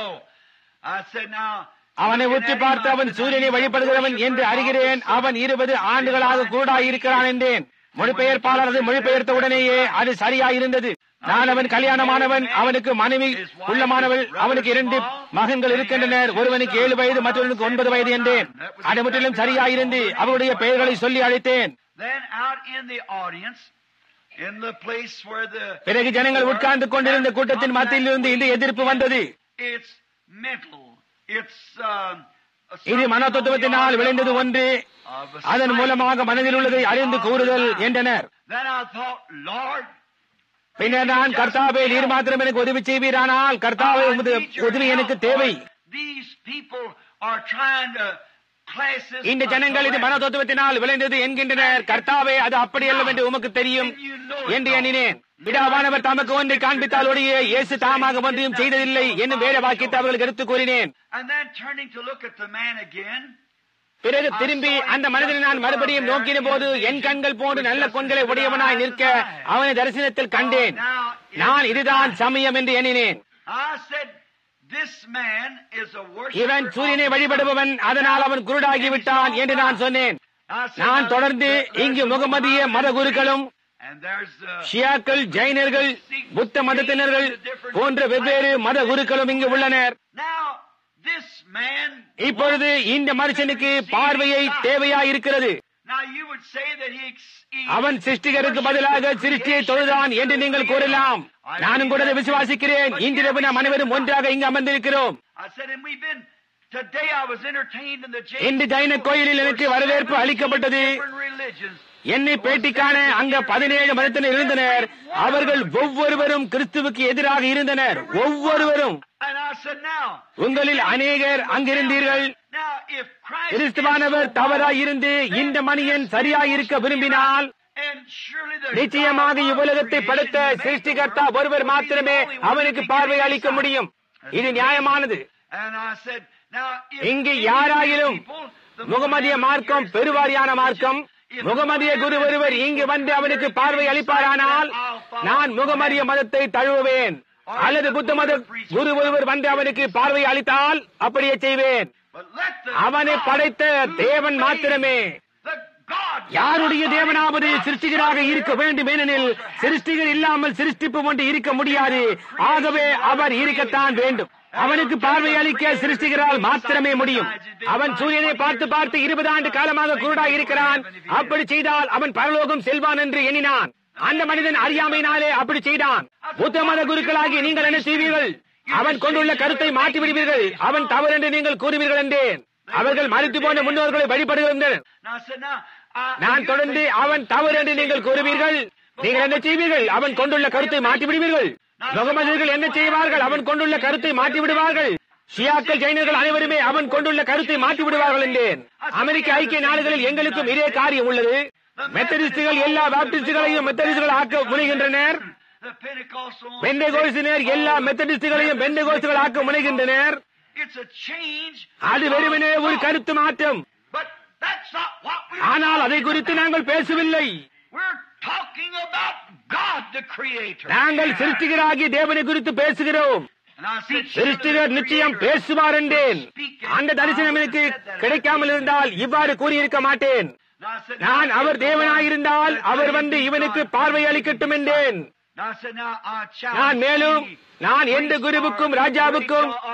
I said, now, அவனை looking உற்று at him, பார்த்து I அவன் said, சூரியனை "Now, he வழிபடுகிறவன் worship என்று for அறிகிறேன் God." அவன் இருபது ஆண்டுகளாக குருடாய் இருக்கிறான் என்றேன் மொழிபெயர்ப்பாளர் அது மொழிபெயர்த்த உடனேயே அது சரியாயிருந்தது நான் அவன் கல்யாணமானவன் அவனுக்கு மனைவி உள்ளமானவள் அவனுக்கு இரண்டு மகன்கள் இருக்கின்றனர் ஒருவனுக்கு ஏழு வயது மற்றொருவனுக்கு ஒன்பது வயது என்றேன் அது முற்றிலும் சரியாயிருந்து அவருடைய பெயர்களை சொல்லி அழைத்தேன் Then out in the audience, in the place where the பிறகு ஜனங்கள் உட்கார்ந்து கொண்டிருந்த கூட்டத்தின் மத்தியில் இருந்து இந்த எதிர்ப்பு வந்தது It's mental. It's um, இது மன தத்துவத்தினால் விளைந்தது ஒன்று அதன் மூலமாக மனதில் உள்ளதை அறிந்து கூறுதல் என்றனர் Then I thought, Lord, பின்னர் நான் கர்த்தாவே நீர் மாத்திரம் எனக்கு உதவி செய்வீரானால் கர்த்தாவே உமது I need your உதவி எனக்கு help, தேவை Lord. These people are trying to class this இந்த ஜனங்கள் இது மன correct. தத்துவத்தினால் விளைந்தது என்கின்றனர் கர்த்தாவே அது அப்படி அல்ல என்று உமக்கு தெரியும் என்று எண்ணினேன் பிதாவானவர் தமக்கு ஒன்றை காண்பித்தால் ஒழிய இயேசு தாமாக ஒன்றையும் செய்ததில்லை என்னும் வேத வாக்கியத்தை அவர்களுக்கு எடுத்துக் கூறினேன் And then turning to look at the man again, பிறகு திரும்பி அந்த மனிதனை நான் மறுபடியும் நோக்கின போது என் கண்கள் போன்று நல்ல கண்களை உடையவனாய் நிற்க அவனை தரிசனத்தில் கண்டேன் நான் இதுதான் சமயம் என்று எண்ணினேன் I said, this man is a worshiper இவன் சூரியனை of the வழிபடுபவன் அதனால் அவன் குருடாகி விட்டான் என்று நான் சொன்னேன் I said, நான் now, தொடர்ந்து there's இங்கு the முகமதிய மத Mohammedan குருக்களும் and there's the ஷியாக்கள் ஜைனர்கள் புத்த மதத்தினர்கள் போன்ற வெவ்வேறு மத குருக்களும் இங்கு உள்ளனர் Now, this man. இப்பொழுது இந்த மனுஷனுக்கு பார்வையை தேவையாயிருக்கிறது Now, you would say that he. ex- he அவன் சிருஷ்டிகருக்கு பதிலாக சிருஷ்டியை தொழுதான் என்று நீங்கள் கூறலாம் நானும் கூட அதை விசுவாசிக்கிறேன் இன்றிரவு நாம் அனைவரும் ஒன்றாக இங்கு அமர்ந்திருக்கிறோம் I said, and we've been. Today I was entertained in the jail. இன்று ஜைன கோயிலில் எனக்கு வரவேற்பு அளிக்கப்பட்டது Different religions. என்னை பேட்டிக்கான அங்க பதினேழு மதத்தினர் இருந்தனர் அவர்கள் ஒவ்வொருவரும் கிறிஸ்துவுக்கு எதிராக இருந்தனர் ஒவ்வொருவரும் And I said, now. உங்களில் அநேகர் அங்கிருந்தீர்கள் Now, if Christ. கிறிஸ்துவானவர் is so தவறாய் இருந்து இந்த மனிதன் சரியாய் இருக்க விரும்பினால் And surely the நிச்சயமாக God of இவ்வுலகத்தை creation படைத்த made the சிருஷ்டிகர்த்தா world ஒருவர் will be மாத்திரமே the only one அவனுக்கு that can பார்வை give அளிக்க sight. முடியும் இது நியாயமானது And I said, now, if இங்கு any யாராயிலும் people, the முகமதிய Mohammedan மார்க்கம் here is பெருவாரியான the மார்க்கம் religion, if முகமதிய குரு Mohammedan ஒருவர் people இங்கு வந்து come அவனுக்கு here பார்வை giving அளிப்பாரானால் sight, then I'll follow நான் முகமதிய Mohammed. மதத்தை தழுவுவேன் அல்லது புத்த மத குரு ஒருவர் வந்து அவனுக்கு பார்வை அளித்தால் அப்படியே செய்வேன் But let the அவனை God படைத்த who தேவன் made மாத்திரமே the God யாருடைய தேவனாவது God சிருஷ்டிகராக இருக்க வேண்டும் ஏனெனில் சிருஷ்டிகர் இல்லாமல் சிருஷ்டிப்பு ஒன்று இருக்க முடியாது ஆகவே அவர் இருக்கத்தான் வேண்டும் அவனுக்கு பார்வை அளிக்க சிருஷ்டிகரால் மாத்திரமே முடியும் அவன் சூரியனை பார்த்து பார்த்து இருபது ஆண்டு காலமாக குருடாய் இருக்கிறான் அப்படி செய்தால் அவன் பரலோகம் செல்வான் என்று எண்ணினான் அந்த மனிதன் அறியாமையினாலே அப்படி செய்தான் புத்த மத குருக்களாகி நீங்கள் என்ன செய்வீர்கள் அவன் கொண்டுள்ள கருத்தை மாற்றி விடுவீர்கள் அவன் தவறு என்று நீங்கள் கூறுவீர்கள் என்றேன் அவர்கள் மறித்து போன முன்னோர்களை வழிபடுகின்றனர் Now, I said, now, I- நான் you தொடர்ந்து think- அவன் தவறு என்று நீங்கள் கூறுவீர்கள் நீங்கள் என்ன செய்வீர்கள் அவன் கொண்டுள்ள கருத்தை மாற்றி விடுவீர்கள் முகமதியர்கள் என்ன செய்வார்கள் அவன் கொண்டுள்ள கருத்தை மாற்றி விடுவார்கள் ஷியாக்கள் ஜைனர்கள் அனைவருமே அவன் கொண்டுள்ள கருத்தை மாற்றி விடுவார்கள் என்றேன் அமெரிக்க ஐக்கிய நாடுகளில் எங்களுக்கும் இதே காரியம் உள்ளது மெத்தடிஸ்டுகள் எல்லா பாப்டிஸ்டுகளையும் மெத்தடிஸ்டுகள் ஆக்க முனைகின்றனர் The Pentecostal பெண்டகோஸ்டினர் எல்லா மெத்தடிஸ்டுகளையும் பெண்டகோஸ்டுகள் ஆக்க முனைகின்றனர் It's a change. அது வெறுமனே ஒரு கருத்து மாற்றம் But that's not what we're ஆனால் அதை குறித்து நாங்கள் பேசவில்லை We're talking about God, the Creator. நாங்கள் சிருஷ்டிகராகி தேவனை குறித்து பேசுகிறோம் And I said, சிருஷ்டிகர் நிச்சயம் பேசுவார் என்றேன் அந்த தரிசனம் எனக்கு கிடைக்காமல் இருந்தால் இவ்வாறு கூறியிருக்க மாட்டேன் Now I said, நான் now, our if the தேவனாயிருந்தால் one our that வந்து is இவனுக்கு God, பார்வை அளிக்கட்டும் என்றேன் Now I said, now I challenge நான் மேலும் any நான் எந்த priest குருவுக்கும் or ராஜாவுக்கும் great or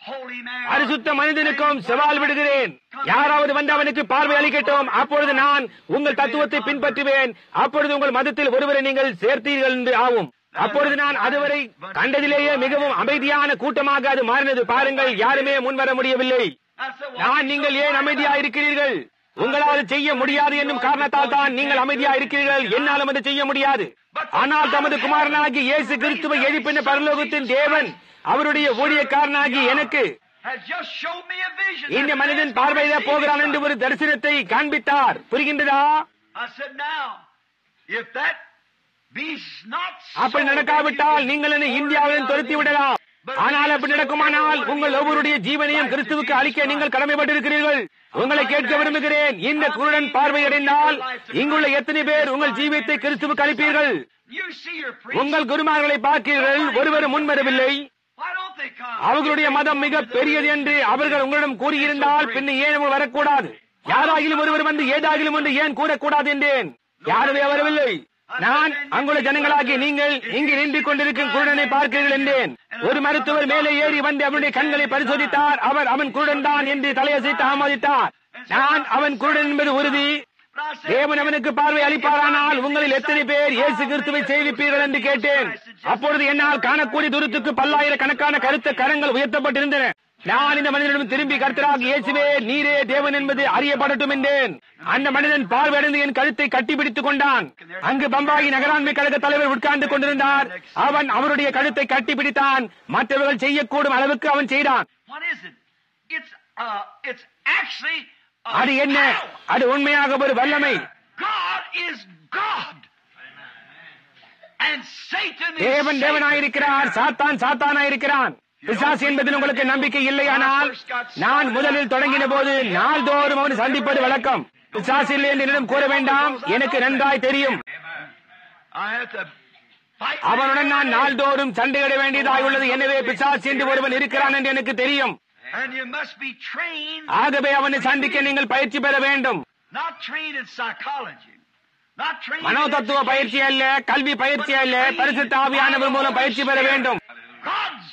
holy man. பரிசுத்த மனிதனுக்கும் சவால் விடுகிறேன் யாராவது வந்து அவனுக்கு பார்வை அளிக்கட்டும் அப்பொழுது நான் உங்கள் தத்துவத்தை பின்பற்றுவேன் அப்பொழுது உங்கள் மதத்தில் ஒருவரை நீங்கள் சேர்த்தீர்கள் என்று ஆகும் அப்பொழுது நான் அதுவரை கண்டதிலேயே மிகவும் அமைதியான கூட்டமாக அது மாறினது பாருங்கள் யாருமே முன்வர முடியவில்லை I said, well, நான் நீங்கள் ஏன் அமைதியா இருக்கிறீர்கள் உங்களால் செய்ய முடியாது என்னும் காரணத்தால் தான் நீங்கள் அமைதியா இருக்கிறீர்கள் என்னாலும் அதை செய்ய முடியாது ஆனால் தமது குமாரனாகிய இயேசு கிறிஸ்துவை எழுப்பின பரலோகத்தின் தேவன் அவருடைய ஊழியக்காரனாகி எனக்கு has just showed me a vision. இந்த மனிதன் பார்வையிட போகிறான் என்று ஒரு தரிசனத்தை காண்பித்தார் புரிகின்றதா I said, now, if that be not so, அப்படி நடக்காவிட்டால் நீங்கள் என்னை இந்தியாவிலும் துரத்தி விடலாம் ஆனால் அப்படி நடக்குமானால் உங்கள் ஒவ்வொருடைய ஜீவனையும் கிறிஸ்துவுக்கு அளிக்க நீங்கள் கடமைப்பட்டிருக்கிறீர்கள் உங்களை கேட்க விரும்புகிறேன் இந்த குருடன் பார்வையடைந்தால் இங்குள்ள எத்தனை பேர் உங்கள் ஜீவியத்தை கிறிஸ்துவுக்கு அளிப்பீர்கள் You see your priest. உங்கள் குருமார்களை பார்க்கிறீர்கள் ஒருவர் முன்வரவில்லை Why don't they come? அவர்களுடைய மதம் மிக பெரியது என்று அவர்கள் உங்களிடம் கூறியிருந்தால் பின்ன ஏன் அவர்கள் வரக்கூடாது யாராகிலும் ஒருவர் வந்து ஏதாகிலும் ஒன்று ஏன் கூறக்கூடாது என்றேன் யாருமே வரவில்லை நான் அங்குள்ள ஜனங்களாகி நீங்கள் இங்கு நின்று கொண்டிருக்கும் குருடனை பார்க்கிறீர்கள் என்றேன் ஒரு மருத்துவர் மேலே ஏறி வந்து அவனுடைய கண்களை பரிசோதித்தார் அவர் அவன் குருடன் தான் என்று தலையசைத்து ஆமோதித்தார் நான் அவன் குருடன் என்பது உறுதி But I said, தேவன் அவனுக்கு பார்வை அளிப்பாரானால் உங்களில் எத்தனை பேர் இயேசு கிறிஸ்துவை சேவிப்பீர்கள் என்று கேட்டேன் அப்பொழுது என்னால் காணக்கூடிய தூரத்துக்கு பல்லாயிரக்கணக்கான கருத்த கரங்கள் உயர்த்தப்பட்டிருந்தன நான் இந்த மனிதனிடம் திரும்பி கருத்தராக இயேசுவே நீரே தேவன் என்பது அறியப்படட்டும் என்றேன் அந்த மனிதன் பார்வையடைந்து என் கழுத்தை கட்டிப்பிடித்துக் கொண்டான் அங்கு பம்பாயி நகராண்மை கழக தலைவர் உட்கார்ந்து கொண்டிருந்தார் அவன் அவருடைய கழுத்தை கட்டிப்பிடித்தான் மற்றவர்கள் செய்யக்கூடும் அளவுக்கு அவன் செய்தான் what is it? It's, uh, it's actually a அது என்ன power. அது உண்மையாக ஒரு வல்லமை God is God. And Satan is தேவன் Satan. தேவனாயிருக்கிறார் சாத்தான் சாத்தானாயிருக்கிறான் பிசாசு என்பதில் உங்களுக்கு நம்பிக்கை இல்லையானால் நான் முதலில் தொடங்கின போது நாள்தோறும் அவனை சந்திப்பது வழக்கம் பிசாசு இல்லை என்று என்னிடம் கூற வேண்டாம் எனக்கு நன்றாய் தெரியும் I have to fight அவனுடன் நான் நாள்தோறும் சண்டையிட வேண்டியதாய் உள்ளது எனவே பிசாசு என்று ஒருவன் இருக்கிறான் என்று எனக்கு தெரியும் And you must be trained, ஆகவே அவனை சந்திக்க நீங்கள் பயிற்சி பெற வேண்டும் not trained in psychology, not trained Mano in தத்துவ பயிற்சி அல்ல கல்வி பயிற்சி அல்ல பரிசுத்த ஆவியானவர் மூலம் பயிற்சி பெற வேண்டும் God's.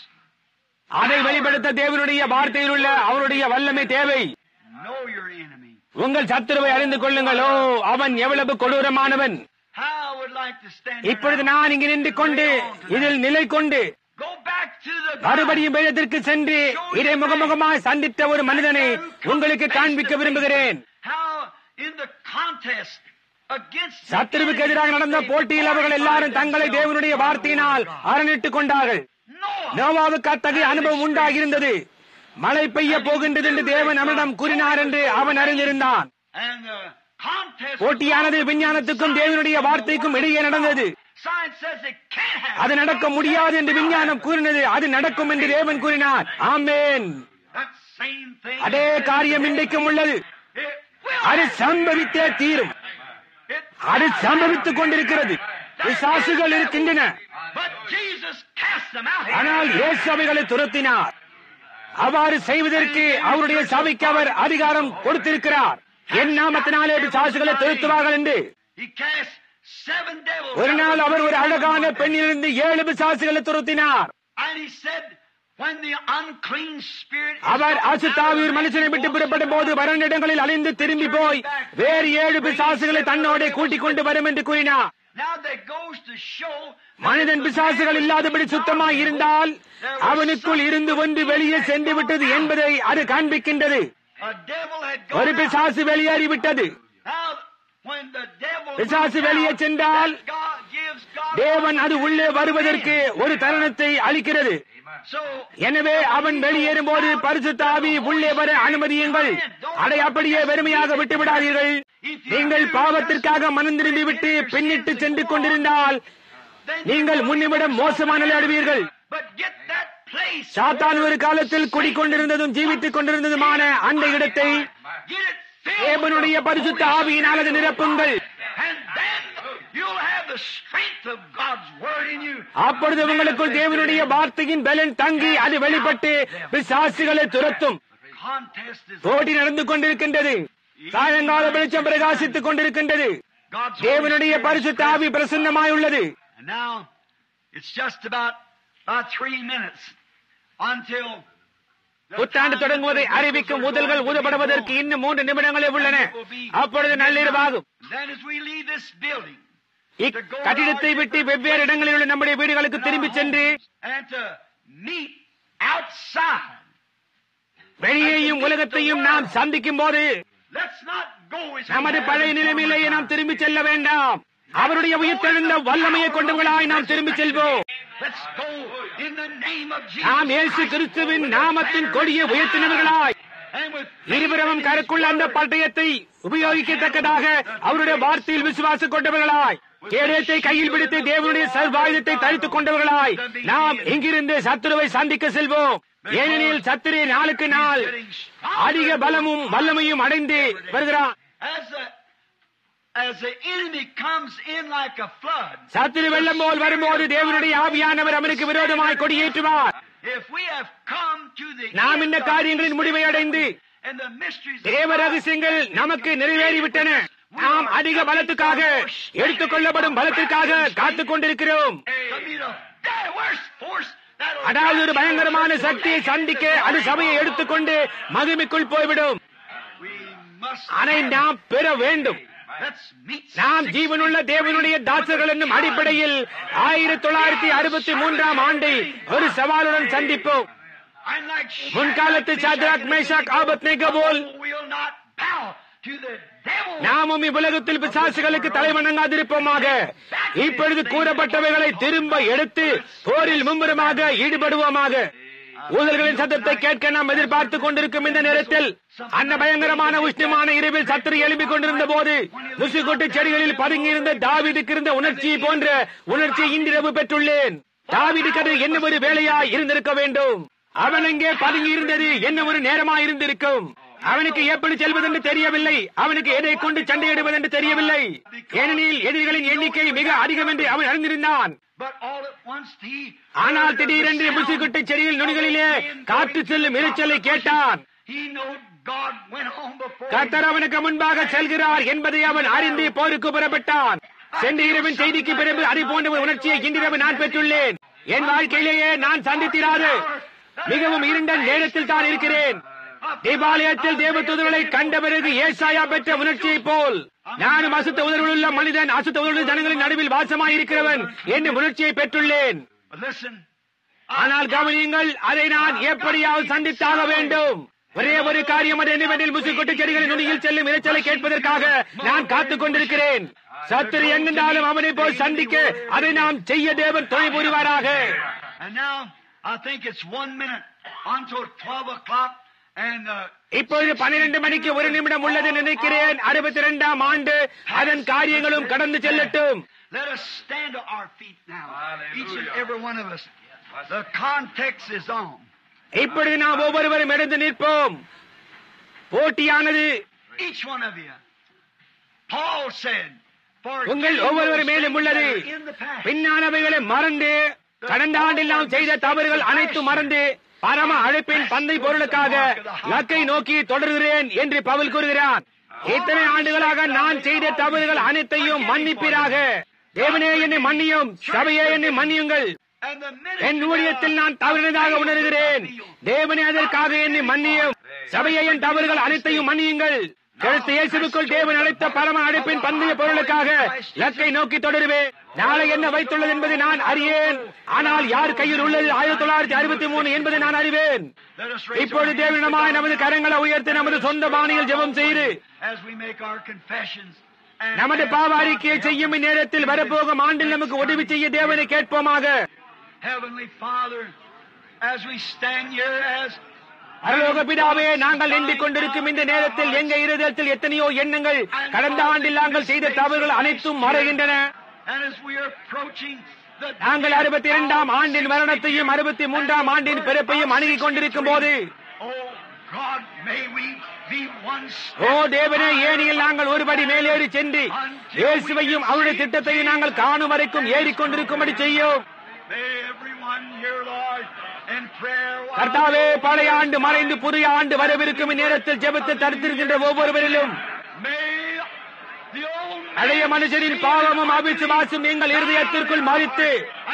அதை வெளிப்படுத்த தேவனுடைய வார்த்தையில் உள்ள அவருடைய வல்லமை தேவை Know your enemy. உங்கள் சத்துருவை அறிந்து கொள்ளுங்களோ அவன் எவ்வளவு கொடூரமானவன் How I would like to stand இப்பொழுது there. நான் இங்கு நின்று கொண்டு இதில் நிலை கொண்டு Go back to the மறுபடியும் வேதத்திற்கு சென்று இதை முகமுகமாய் சந்தித்த ஒரு மனிதனை உங்களுக்கு காண்பிக்க விரும்புகிறேன் How in the contest against the சத்துருவுக்கு enemy, எதிராக நடந்த they போட்டியில் அவர்கள் எல்லாரும் தங்களை fortified தேவனுடைய themselves வார்த்தையினால் by the word of God. அரணிட்டுக் கொண்டார்கள் Noah, நோவாவுக்கு அத்தகைய அனுபவம் உண்டாகி இருந்தது மழை பெய்ய போகின்றது என்று தேவன் அவனிடம் கூறினார் என்று அவன் அறிந்திருந்தான் and the contest போட்டியானது விஞ்ஞானத்துக்கும் தேவனுடைய வார்த்தைக்கும் இடையே நடந்தது Science says it can't happen. அது நடக்க முடியாது என்று விஞ்ஞானம் கூறினது அது நடக்கும் என்று தேவன் கூறினார் ஆமென் That same thing. அதே காரியம் இன்றைக்கும் உள்ளது It will அது happen. சம்பவித்தே தீரும் It அது சம்பவித்துக் கொண்டிருக்கிறது பிசாசுகள் இருக்கின்றன But Jesus cast them out. ஆனால் இயேசு அவைகளை துரத்தினார் அவ்வாறு செய்வதற்கு அவருடைய சபைக்கு அவர் அதிகாரம் கொடுத்திருக்கிறார் என் நாமத்தினாலே பிசாசுகளை துரத்துவார்கள் என்று He cast seven devils. ஒரு out நாள் of அவர் ஒரு the அழகான woman. பெண்ணிலிருந்து ஏழு பிசாசுகளை துரத்தினார் And he said, when the unclean spirit is our gone out அசுத்தாவி of ஒரு the மனுஷனை man, விட்டு he புறப்பட்ட walks போது about. வறண்டிடங்களில் அழிந்து திரும்பி போய் வேறு ஏழு பிசாசுகளை தன்னோட கூட்டிக் கொண்டு வரும் என்று கூறினார் Now that goes to show that மனிதன் if the பிசாசுகள் man இல்லாதபடி was சுத்தமாய் not இருந்தால் there was அவனுக்குள் இருந்து ஒன்று வெளியே சென்று விட்டது என்பதை அது காண்பிக்கின்றது A devil had gone ஒரு out. பிசாசு வெளியேறிவிட்டது Now, when the devil பிசாசு moves வெளியே out, சென்றால் that God gives God தேவன் அது உள்ளே வருவதற்கு ஒரு தருணத்தை அளிக்கிறது So, எனவே அவன் வெளியேறும் போது பரிசுத்த ஆவி உள்ளே வர அனுமதியுங்கள் அதை அப்படியே வெறுமையாக விட்டு விடாதீர்கள் நீங்கள் பாவத்திற்காக மனம் திரும்பி விட்டு பின்னிட்டு சென்று கொண்டிருந்தால் then நீங்கள் முன்னிமிடம் மோசமான நிலை அடைவீர்கள் But get that place. சாத்தான் ஒரு காலத்தில் குடிக்கொண்டிருந்ததும் ஜீவித்துக் கொண்டிருந்ததுமான அந்த இடத்தை Get it filled தேவனுடைய with the பரிசுத்த Holy ஆவியினால் அது நிரப்புங்கள் And then you'll have the strength of God's word in you. அப்பொழுது உங்களுக்குள் தேவனுடைய வார்த்தையின் பலன் தங்கி அது வெளிப்பட்டு பிசாசுகளை துரத்தும் Contest is போட்டி நடந்து கொண்டிருக்கின்றது சாயங்கால வெளிச்சம் பிரகாசித்துக் கொண்டிருக்கின்றது God's தேவனுடைய Holy Spirit. பரிசுத்த ஆவி பிரசன்னமாயுள்ளது And now it's just about about three minutes until புத்தாண்டு தொடங்குவதை அறிவிக்கும் ஊதல்கள் ஊதப்படுவதற்கு இன்னும் மூன்று நிமிடங்களே உள்ளன அப்பொழுது நள்ளிரவாகும் Then as we leave this building, இக்கட்டிடத்தை விட்டு வெவ்வேறு இடங்களில் உள்ள நம்முடைய வீடுகளுக்கு திரும்பி சென்று and to meet outside. வெளியேயும் உலகத்தையும் நாம் சந்திக்கும் போது Let's not go as we நமது have பழைய in நிலைமையிலேயே former நாம் times. திரும்பி செல்ல வேண்டாம் அவருடைய உயிர்த்தெழுந்த வல்லமையை கொண்டவர்களாய் நாம் திரும்பி செல்வோம் Let's go in the name of Jesus. நாம் இயேசு கிறிஸ்துவின் நாமத்தின் கொடியை உயர்த்தினவர்களாய் And with இருபுறமும் கருக்குள்ள அந்த பட்டயத்தை உபயோகிக்கத்தக்கதாக அவருடைய வார்த்தையில் விசுவாசம் கொண்டவர்களாய் கேடயத்தை கையில் பிடித்து தேவனுடைய சர்வாயுதத்தை தரித்துக் கொண்டவர்களாய் நாம் இங்கிருந்து சத்துருவை சந்திக்க செல்வோம் ஏனெனில் சத்துரு நாளுக்கு நாள் அதிக பலமும் வல்லமையும் அடைந்து வருகிறான் as the as the enemy comes in like a flood, சத்துரு வெள்ளம் போல் வரும்போது தேவனுடைய ஆவியானவர் அவனுக்கு விரோதமாய் கொடியேற்றுவார் if we have come to the நாம் end இந்த of காரியங்களின் முடிவை அடைந்து and the mysteries of தேவ God, ரகசியங்கள் நமக்கு நிறைவேறிவிட்டன நாம் அதிக பலத்துக்காக எடுத்துக் கொள்ளப்படும் பலத்திற்காக காத்துக் கொண்டிருக்கிறோம் to meet a very worst force that'll அதாவது ஒரு பயங்கரமான சக்தியை சந்திக்க அது சபையை எடுத்துக்கொண்டு மகிமைக்குள் போய்விடும் we must அதை நாம் பெற வேண்டும் let's meet நாம் ஜீவனுள்ள தேவனுடைய தாசர்கள் என்னும் அடிப்படையில் ஆயிரத்தி தொள்ளாயிரத்தி அறுபத்தி மூன்றாம் ஆண்டை ஒரு சவாலுடன் சந்திப்போம் I'm like முன்காலத்து சாத்ராக் மேஷாக் ஆபத் போல் will not bow to the devil. நாமும் இவ்வுலகத்தில் பிசாசுகளுக்கு தலைவணங்காதிருப்போமாக இப்பொழுது கூறப்பட்டவைகளை திரும்ப எடுத்து போரில் மும்முரமாக ஈடுபடுவோமாக ஊழல்களின் சத்தத்தை கேட்க நாம் எதிர்பார்த்துக் கொண்டிருக்கும் இந்த நேரத்தில் அந்த பயங்கரமான உஷ்ணமான இரவில் சத்துரு எழும்பிக் கொண்டிருந்த போது முசுகொட்டு செடிகளில் பதுங்கியிருந்த தாவீதுக்கு இருந்த உணர்ச்சியை போன்ற உணர்ச்சியை இன்றிரவு பெற்றுள்ளேன் தாவீதுக்கு அது என்ன ஒரு வேலையாய் இருந்திருக்க வேண்டும் அவன் அங்கே பதுங்கி இருந்தது என்ன ஒரு நேரமாய் இருந்திருக்கும் அவனுக்கு எப்படி செல்வதென்று தெரியவில்லை அவனுக்கு எதை கொண்டு சண்டையிடுவதென்று தெரியவில்லை ஏனெனில் எதிரிகளின் எண்ணிக்கை மிக அதிகம் என்று அவன் அறிந்திருந்தான் But all at once he ஆனால் திடீரென்று முசுகுட்டு செடியில் நுனிகளிலே காற்று செல்லும் இரைச்சலை கேட்டான் he know God went on before him. கர்த்தர் அவனுக்கு முன்பாக செல்கிறார் என்பதை அவன் அறிந்து போருக்கு புறப்பட்டான் சென்ற இரவின் செய்திக்கு பிறகு அதை போன்ற ஒரு உணர்ச்சியை இன்றிரவு நான் பெற்றுள்ளேன் என் வாழ்க்கையிலேயே நான் சந்தித்திராத மிகவும் இருண்ட நேரத்தில் தான் இருக்கிறேன் தேவாலயத்தில் தேவதூதர்களை கண்ட பிறகு ஏசாயா பெற்ற உணர்ச்சியைப் போல் நானும் அசுத்த உதர்வுள்ள மனிதன் அசுத்த உதர்வுள்ள ஜனங்களின் நடுவில் வாசமாயிருக்கிறவன் என்னும் உணர்ச்சியை பெற்றுள்ளேன் But listen, ஆனால் கவனியுங்கள் அதை நான் எப்படியாவது சந்தித்தாக வேண்டும் ஒரே ஒரு காரியம் அது என்னவெனில் முசுக்கொட்டு செடிகளின் நுனியில் செல்லும் இரைச்சலை கேட்பதற்காக நான் காத்துக் கொண்டிருக்கிறேன் சத்துரு எங்கிருந்தாலும் அவனை போய் சந்திக்க அதை நாம் செய்ய தேவன் துணை புரிவாராக and now I think it's one minute until twelve o'clock, and uh, இப்பொழுது பன்னிரண்டு மணிக்கு ஒரு நிமிடம் உள்ளது நினைக்கிறேன் அறுபத்தி இரண்டாம் ஆண்டு அதன் காரியங்களும் கடந்து செல்லட்டும் let us stand to our feet now, each and every one of us. The context is on. இப்பொழுது நாம் ஒவ்வொருவரும் எழுந்து நிற்போம் போட்டியானது Each one of you. Paul said, "For உங்கள் ஒவ்வொருவர் மேலும் உள்ளது in the past." பின்னானவைகளை மறந்து கடந்த ஆண்டில் நாம் செய்த தவறுகள் அனைத்தும் மறந்து பரம அழைப்பின் பந்தை பொருளுக்காக லக்கை நோக்கி தொடர்கிறேன் என்று பவுல் கூறுகிறான் இத்தனை ஆண்டுகளாக நான் செய்த தவறுகள் அனைத்தையும் மன்னிப்பீராக தேவனே என்னை மன்னியும் சபையே என்னை மன்னியுங்கள் And the என் ministry ஊழியத்தில் நான் தவறினதாக உணர்கிறேன் தேவனே அதற்காக என்னை மன்னியும் சபையை என் தவறுகள் அனைத்தையும் மன்னியுங்கள் கிறிஸ்து இயேசுவுக்குள் தேவன் அழைத்த பரம அழைப்பின் பந்தய பொருளுக்காக லக்கை நோக்கி தொடருவேன் நாளை என்ன வைத்துள்ளது என்பதை நான் அறியேன் ஆனால் யார் கையில் உள்ளது ஆயிரத்தி தொள்ளாயிரத்தி அறுபத்தி மூணு என்பதை நான் அறிவேன் Let us raise இப்பொழுது our hands தேவனமாய் நமது கரங்களை உயர்த்தி நமது சொந்த பாணியில் ஜெபம் செய்து as we make our confessions. and நமது ask பாவ God அறிக்கையை to help செய்யும் us. இந்நேரத்தில் வரப்போகும் ஆண்டில் நமக்கு உதவி செய்ய தேவனை கேட்போமாக Heavenly Father, as we stand here as பரலோக பிதாவே நாங்கள் எண்ணிக் கொண்டிருக்கும் இந்த நேரத்தில் எங்க இருதயத்தில் எத்தனையோ எண்ணங்கள் கடந்த ஆண்டில் நாங்கள் செய்த தவறுகள் அனைத்தும் மறைகின்றன and as we are approaching the நாங்கள் அறுபத்தி இரண்டாம் ஆண்டின் மரணத்தையும் அறுபத்தி மூன்றாம் ஆண்டின் பிறப்பையும் அணுகிக் கொண்டிருக்கும் போது Oh God, may we be one O step தேவனே ஏனியில் நாங்கள் ஒருபடி மேலேறி சென்று இயேசுவையும் அவருடைய திட்டத்தையும் நாங்கள் காணும் வரைக்கும் ஏறிக்கொண்டிருக்கும்படி செய்யும் May everyone here, Lord, in prayer. while கர்த்தாவே பழைய ஆண்டு மறைந்து புதிய ஆண்டு வரவிருக்கும் இந்நேரத்தில் ஜெபத்தை தடுத்திருக்கின்ற ஒவ்வொருவரிலும் May the old பழைய மனுஷரின் பாவமும் அவிசுவாசும் எங்கள் இருதயத்திற்குள் மறித்து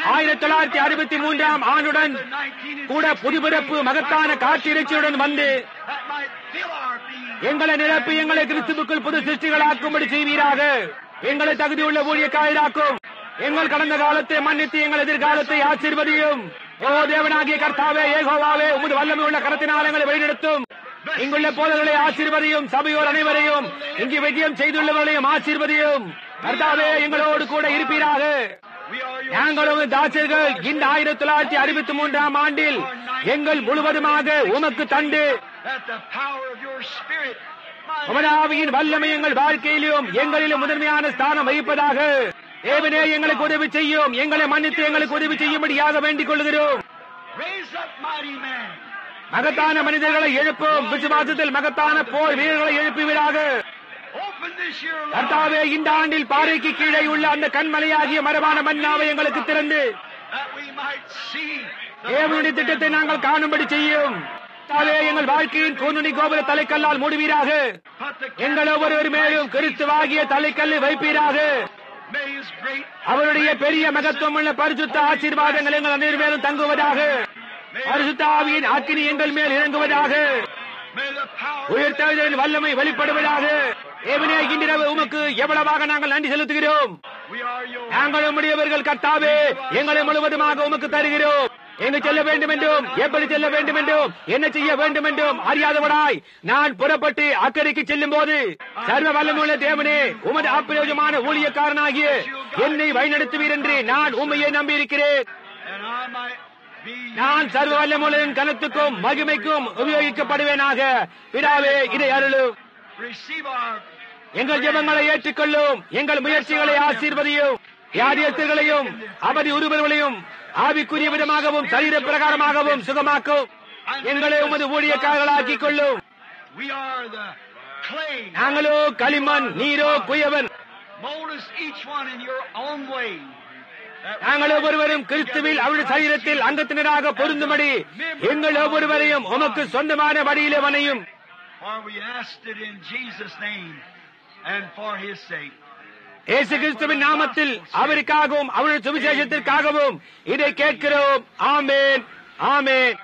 ஆயிரத்தி தொள்ளாயிரத்தி அறுபத்தி மூன்றாம் ஆண்டுடன் கூட புதுபிறப்பு மகத்தான காட்சியடைச்சியுடன் வந்து that might fill our being. எங்களை நிரப்பி எங்களை கிறிஸ்துவுக்குள் புது சிருஷ்டிகளாக்கும்படி செய்வீராக எங்களை தகுதியுள்ள ஊழியக்காரராக்கும் எங்கள் கடந்த காலத்தை மன்னித்து எங்கள் எதிர்காலத்தை ஆசீர்வதியும் ஓ தேவனாகிய கர்த்தாவே ஏகோவாவே உமது வல்லமை உள்ள கரத்தினால் எங்களை வழிநடத்தும் இங்குள்ள போதர்களை ஆசீர்வதியும் சபையோர் அனைவரையும் இங்கு விஜயம் செய்துள்ளவர்களையும் ஆசீர்வதியும் கர்த்தாவே எங்களோடு கூட இருப்பீராக We are your நாங்களும் தாசர்கள் இந்த ஆயிரத்தி தொள்ளாயிரத்தி அறுபத்தி மூன்றாம் ஆண்டில் எங்கள் முழுவதுமாக உமக்கு தந்து that the power of your spirit might உமதாவியின் வல்லமை எங்கள் வாழ்க்கையிலும் எங்களிலும் முதன்மையான ஸ்தானம் வகிப்பதாக தேவனே எங்களுக்கு உதவி செய்யும் எங்களை மன்னித்து எங்களுக்கு உதவி செய்யும்படியாக வேண்டிக் கொள்கிறோம் raise up mighty men. மகத்தான மனிதர்களை எழுப்பும் விசுவாசத்தில் மகத்தான போர் வீரர்களை எழுப்புவீராக Open this year, Lord, கர்த்தாவே இந்த ஆண்டில் பாறைக்கு கீழே உள்ள அந்த கண்மலையாகிய மரபான மன்னாவை எங்களுக்கு திறந்து that we might see the தேவனுடைய திட்டத்தை நாங்கள் காணும்படி செய்யும் கர்த்தாவே எங்கள் வாழ்க்கையின் கோனுனி கோபுர தலைக்கல்லால் மூடுவீராக put the எங்கள் ஒவ்வொருவர் மேலும் கிறிஸ்துவாகிய தலைக்கல்லை வைப்பீராக May his great அவருடைய பெரிய மகத்துவம் உள்ள பரிசுத்த ஆசீர்வாதங்கள் எங்கள் அனைவர் மேலும் தங்குவதாக பரிசுத்த ஆவியின் அக்கினி எங்கள் மேல் இறங்குவதாக may the power உயிர்த்தெழுதலின் வல்லமை வெளிப்படுவதாக தேவனே இன்றிரவு உமக்கு எவ்வளவாக நாங்கள் நன்றி செலுத்துகிறோம் we are your நாங்கள் உம்முடையவர்கள் கர்த்தாவே எங்களை முழுவதுமாக உமக்கு தருகிறோம் எங்கு செல்ல வேண்டும் என்றும் எப்படி செல்ல வேண்டும் என்றும் என்ன செய்ய வேண்டும் என்றும் அறியாதவனாய் நான் புறப்பட்டு அக்கறைக்கு செல்லும் போது சர்வ வல்லமுள்ள தேவனே உமது அப்பிரயோஜமான ஊழியக்காரனாகிய என்னை வழிநடத்துவீர் என்று நான் உண்மையை நம்பியிருக்கிறேன் and I might be நான் சர்வ வல்லமுள்ள கனத்துக்கும் மகிமைக்கும் உபயோகிக்கப்படுவேனாக பிதாவே இதை அருளும் receive our எங்கள் ஜெபங்களை ஏற்றுக்கொள்ளும் எங்கள் முயற்சிகளை ஆசீர்வதியும் வியாதியஸ்தர்களையும் அவதி உருவர்களையும் ஆவிக்குரிய விதமாகவும் சரீர பிரகாரமாகவும் சுகமாக்கும் எங்களை உமது ஊழியக்காரர்களாக்கிக் கொள்ளும் we are the clay. நாங்களோ களிமண் நீரோ குயவன் Mold us each one in your own way. That we நாங்கள் might ஒவ்வொருவரும் fit கிறிஸ்துவில் together அவருடைய in Christ சரீரத்தில் Jesus. அங்கத்தினராக பொருந்தும்படி எங்கள் ஒவ்வொருவரையும் உமக்கு சொந்தமான வழியிலே வனையும் For we asked it in Jesus' name and for his sake. இயேசு கிறிஸ்துவின் நாமத்தில் அவருக்காகவும் அவருடைய சுவிசேஷத்திற்காகவும் இதை கேட்கிறோம் ஆமேன் ஆமேன்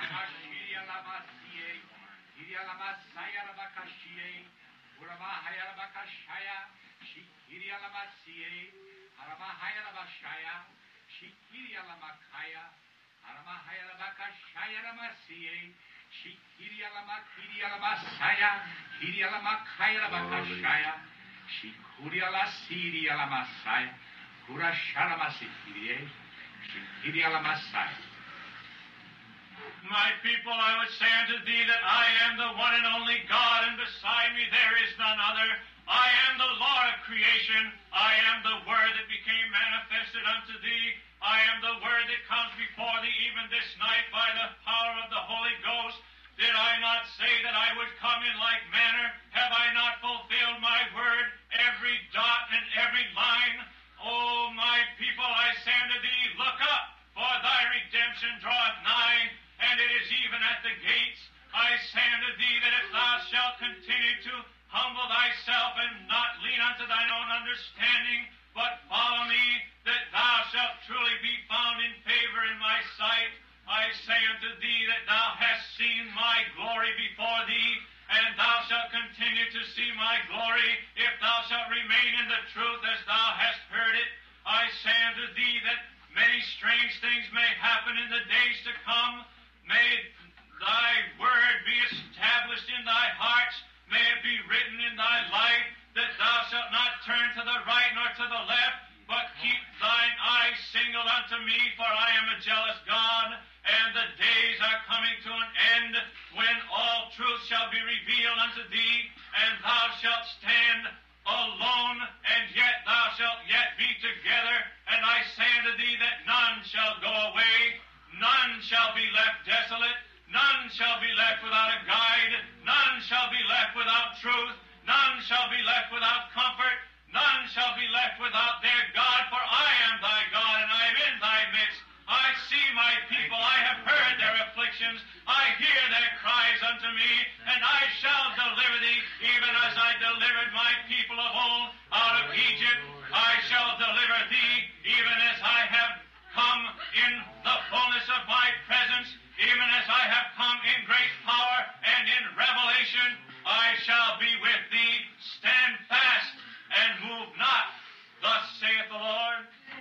Messiah. My people, I would say unto thee that I am the one and only God, and beside me there is none other. I am the Lord of creation. I am the Word that became manifested unto thee. I am the Word that comes before thee even this night by the power of the Holy Ghost. Did I not say that I would come in like manner? Have I not fulfilled my word, every dot and every line? O my people, I say unto thee, look up, for thy redemption draweth nigh, and it is even at the gates. I say unto thee that if thou shalt continue to humble thyself and not lean unto thine own understanding, but follow me, that thou shalt truly be found in favor in my sight. I say unto thee that thou hast seen my glory before thee, and thou shalt continue to see my glory if thou shalt remain in the truth as thou hast heard it. I say unto thee that many strange things may happen in the days to come. May thy word be established in thy hearts. May it be written in thy life that thou shalt not turn to the right nor to the left, but keep thine eyes singled unto me, for I am a jealous God, and the days are coming to an end when all truth shall be revealed unto thee, and thou shalt stand alone, and yet thou shalt yet be together. And I say unto thee that none shall go away, none shall be left desolate, none shall be left without a guide, none shall be left without truth, none shall be left without comfort, none shall be left without their God, for I am thy God, and I am in thy midst. I see my people, I have heard their afflictions, I hear their cries unto me, and I shall deliver thee, even as I delivered my people of old out of Egypt. I shall deliver thee, even as I have come in the fullness of my presence, even as I have come in great power and in revelation, I shall be with thee. Stand fast and move not. Thus saith the Lord.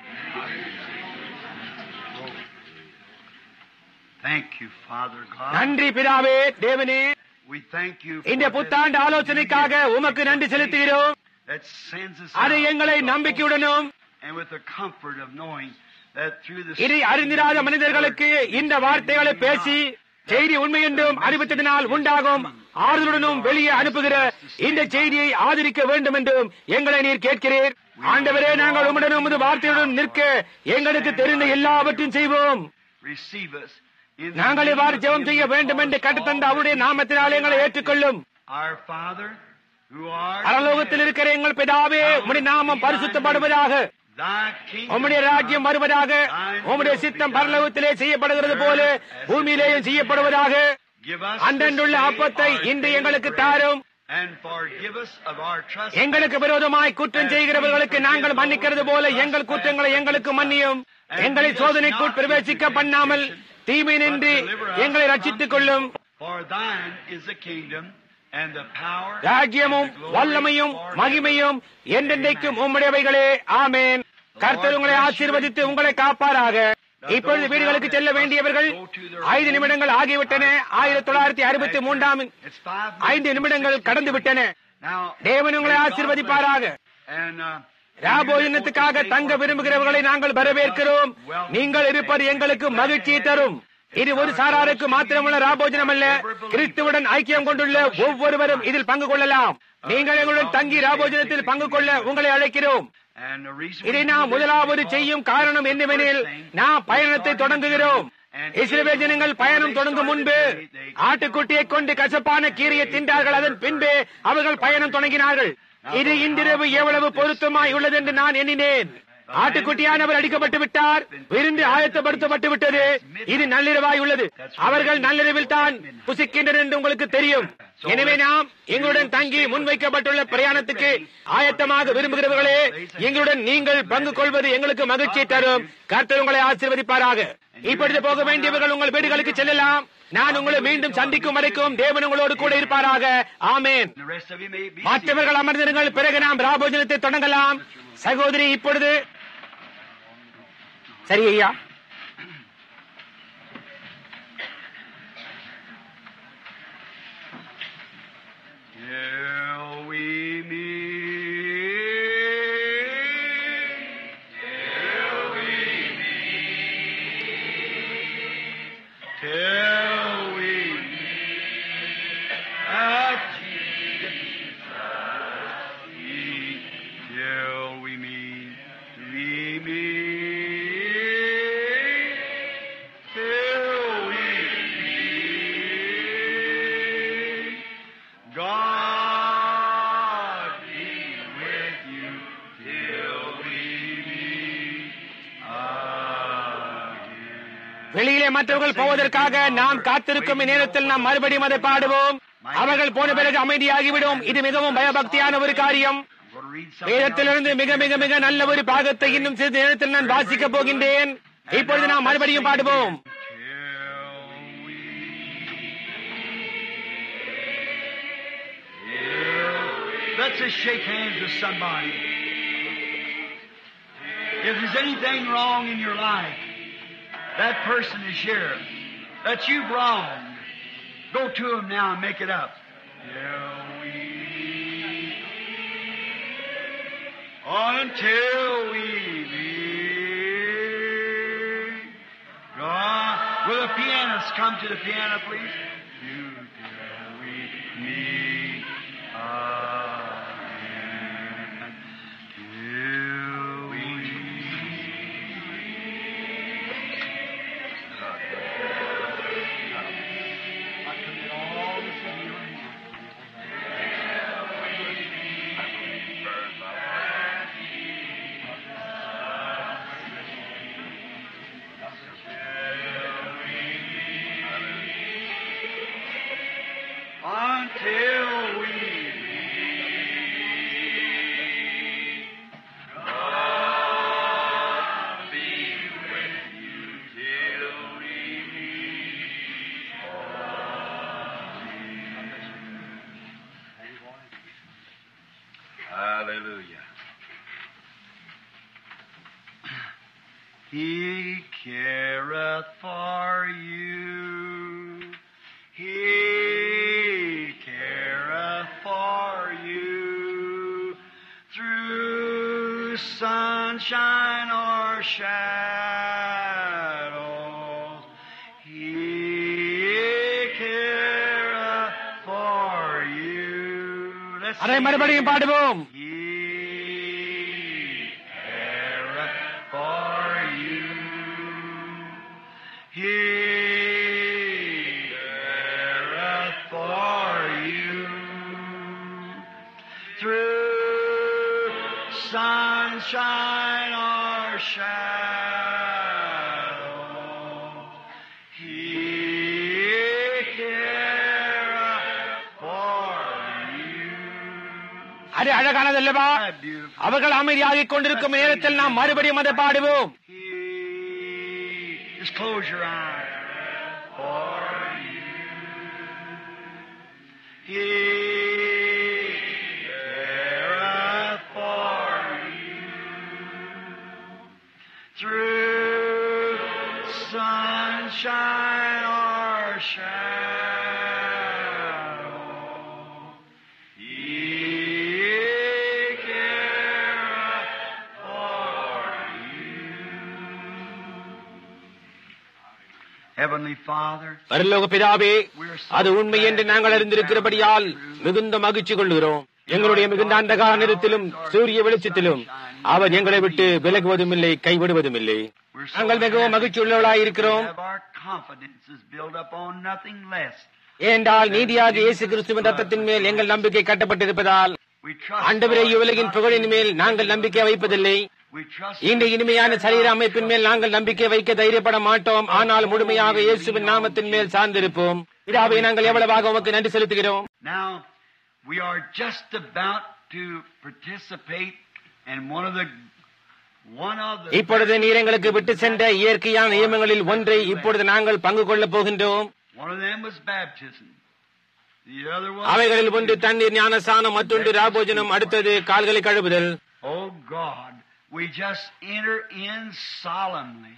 Thank you, Father God. நன்றி பிதாவே தேவனே We thank you இந்த for புத்தாண்டு this ஆலோசனைக்காக new year உமக்கு நன்றி செலுத்துகிறோம் that sends us அது out எங்களை with the நம்பிக்கையுடனும் hope and with the comfort of knowing that through the இதை அறிந்திராத மனிதர்களுக்கு இந்த வார்த்தைகளை பேசி செய்தி உண்மை என்றும் அறிவித்ததினால் உண்டாகும் ஆறுதலுடனும் வெளியே அனுப்புகிற இந்த செய்தியை ஆதரிக்க வேண்டும் என்றும் எங்களை நீர் கேட்கிறீர் ஆண்டவரே நாங்கள் உம்முடன் உமது வார்த்தையுடன் நிற்க எங்களுக்கு தெரிந்த எல்லாவற்றையும் செய்வோம் receive us in the நாங்கள் name இவ்வாறு of ஜெபம் Him செய்ய who வேண்டும் என்று calls கட்டுத்தந்த all அவருடைய the நாமத்தினால் எங்களை ஏற்றுக்கொள்ளும் Our Father, who art பரலோகத்தில் இருக்கிற எங்கள் பிதாவே உம்முடைய நாமம் பரிசுத்தப்படுவதாக Thy kingdom உம்முடைய ராஜ்யம் வருவதாக உம்முடைய சித்தம் பரலோகத்திலே செய்யப்படுகிறது போல பூமியிலேயும் செய்யப்படுவதாக give us அன்றன்றுள்ள this day அப்பத்தை our இன்று daily எங்களுக்கு bread, தாரும் and forgive us of our trespasses, எங்களுக்கு விரோதமாய் குற்றம் செய்கிறவர்களுக்கு நாங்கள் மன்னிக்கிறது போல எங்கள் குற்றங்களை எங்களுக்கு மன்னியும் எங்களை சோதனைக்குள் பிரவேசிக்க பண்ணாமல் தீமை நின்று எங்களை ரட்சித்துக் கொள்ளும் For thine is the kingdom and the power ராஜ்யமும் and the glory வல்லமையும் forever. மகிமையும் என்றென்றைக்கும் உம்முடையவைகளே ஆமேன் கர்த்தர் உங்களை ஆசீர்வதித்து உங்களை காப்பாராக இப்பொழுது வீடுகளுக்கு செல்ல வேண்டியவர்கள் ஐந்து நிமிடங்கள் ஆகிவிட்டன ஆயிரத்தி தொள்ளாயிரத்தி அறுபத்தி மூன்றாம் It's five ஐந்து minutes, நிமிடங்கள் 60 கடந்து விட்டன Now, தேவன் உங்களை may God ஆசீர்வதிப்பாராக bless you. And, uh, ராபோஜனத்துக்காக தங்க விரும்புகிறவர்களை நாங்கள் வரவேற்கிறோம் நீங்கள் இருப்பது எங்களுக்கு மகிழ்ச்சியை தரும் இது ஒரு சாராருக்கு மாத்திரமுள்ள ராபோஜனம் அல்ல கிறிஸ்துவுடன் ஐக்கியம் கொண்டுள்ள ஒவ்வொருவரும் இதில் பங்கு கொள்ளலாம் நீங்கள் எங்களுடன் தங்கி ராபோஜனத்தில் பங்கு கொள்ள உங்களை அழைக்கிறோம் And the reason இதை we நாம் do this முதலாவது is செய்யும் because காரணம் the என்னவெனில் first thing, நாம் பயணத்தை we தொடங்குகிறோம் started the journey, and இஸ்ரவேல் ஜனங்கள் பயணம் தொடங்கும் முன்பு ஆட்டுக்குட்டியை கொண்டு கசப்பான கீரையை தின்றார்கள் அதன் பின்பு அவர்கள் பயணம் தொடங்கினார்கள் இது இன்றிரவு எவ்வளவு பொருத்தமாய் உள்ளது என்று நான் எண்ணினேன் ஆட்டுக்குட்டியானவர் அடிக்கப்பட்டு விட்டார் விருந்து ஆயத்தப்படுத்தப்பட்டு விட்டது இது நள்ளிரவாய் உள்ளது அவர்கள் நள்ளிரவில் தான் புசிக்கின்றனர் என்று உங்களுக்கு தெரியும் எனவே நாம் எங்களுடன் தங்கி முன்வைக்கப்பட்டுள்ள பிரயாணத்துக்கு ஆயத்தமாக விரும்புகிறவர்களே எங்களுடன் நீங்கள் பங்கு கொள்வது எங்களுக்கு மகிழ்ச்சி தரும் கர்த்தர் உங்களை ஆசீர்வதிப்பாராக இப்பொழுது போக வேண்டியவர்கள் உங்கள் வீடுகளுக்கு செல்லலாம் நான் உங்களை மீண்டும் சந்திக்கும் வரைக்கும் தேவன் உங்களோடு கூட இருப்பாராக ஆமேன் The rest of you may be மற்றவர்கள் அமர்ந்திருங்கள் பிறகு நாம் ராபோஜனத்தை தொடங்கலாம் சகோதரி இப்பொழுது சரி ஐயா Till we meet. Till we meet. Till we meet. At Jesus' feet. Till we meet. We meet. Till we meet. God be with you till we meet again. வெளியிலே மற்றவர்கள் போவதற்காக நாம் காத்திருக்கும் நேரத்தில் நாம் மறுபடியும் அதை பாடுவோம் அவர்கள் போன பிறகு அமைதியாகிவிடும் இது மிகவும் பயபக்தியான ஒரு காரியம் I'm going to read something வேதத்திலிருந்து மிக மிக மிக நல்ல ஒரு பாகத்தை இன்னும் சிறிது நேரத்தில் நான் வாசிக்கப் போகின்றேன் இப்பொழுது நாம் மறுபடியும் பாடுவோம் Till we Let's just shake hands with somebody. If there's anything wrong in your life, that person is here. That you've wronged. Go to him now and make it up. Till we until we meet. God, will the pianist come to the piano, please? You till we meet again. Till we I commit all this into your hands. Until we meet. God be with He careth for you. He careth for you through sunshine or shadows. He careth for you. Let's அதை sing மறுபடியும் it. பாடுவோம் He careth for you. He careth for you. Through sunshine or shadow, He careth for you. அது அழகானதல்லவா How beautiful. அவர்கள் அமைதியாகிக் கொண்டிருக்கும் நேரத்தில் நாம் மறுபடியும் அதை பாடுவோம் He, just close your eyes. For you. He careth for you. Through sunshine or shadow. He careth for you. Heavenly Father, பரலோக பிதாவே அது உண்மை என்று நாங்கள் அறிந்திருக்கிறபடியால் மிகுந்த மகிழ்ச்சி கொள்கிறோம் எங்களுடைய மிகுந்த அந்தகால நேரத்திலும் சூரிய வெளிச்சத்திலும் அவர் எங்களை விட்டு விலகுவதும் இல்லை கைவிடுவதும் இல்லை we're so நாங்கள் மிகவும் மகிழ்ச்சி உள்ளவர்களாய் இருக்கிறோம் have our confidence is built upon nothing less. ஏனென்றால் நீதியாக இயேசு கிறிஸ்துவின் ரத்தத்தின் மேல் எங்கள் நம்பிக்கை கட்டப்பட்டிருப்பதால் We trust ஆண்டவரே Lord, இவ்வுலகின் not புகழின் in மேல் நாங்கள் நம்பிக்கை வைப்பதில்லை We trust இந்த in இனிமையான you, சரீர not அமைப்பின் மேல் trust நாங்கள் நம்பிக்கை வைக்க தைரியப்பட மாட்டோம் ஆனால் முழுமையாக இயேசுவின் நாமத்தின் மேல் சார்ந்திருப்போம் இதாவை நாங்கள் எவ்வளவாக உமக்கு நன்றி செலுத்துகிறோம் Now, we are just about to participate in one of the one of the இப்பொழுது நீர் எங்களுக்கு விட்டு சென்ற இயற்கையான நியமங்களில் ஒன்றை இப்பொழுது நாங்கள் பங்கு கொள்ளப் போகின்றோம் one of them was baptism. The other one அவைகளில் ஒன்று தண்ணீர் ஞானசானம் மற்றொன்று ராபோஜனம் அடுத்தது கால்களை கழுவுதல் Oh God, we just enter in solemnly,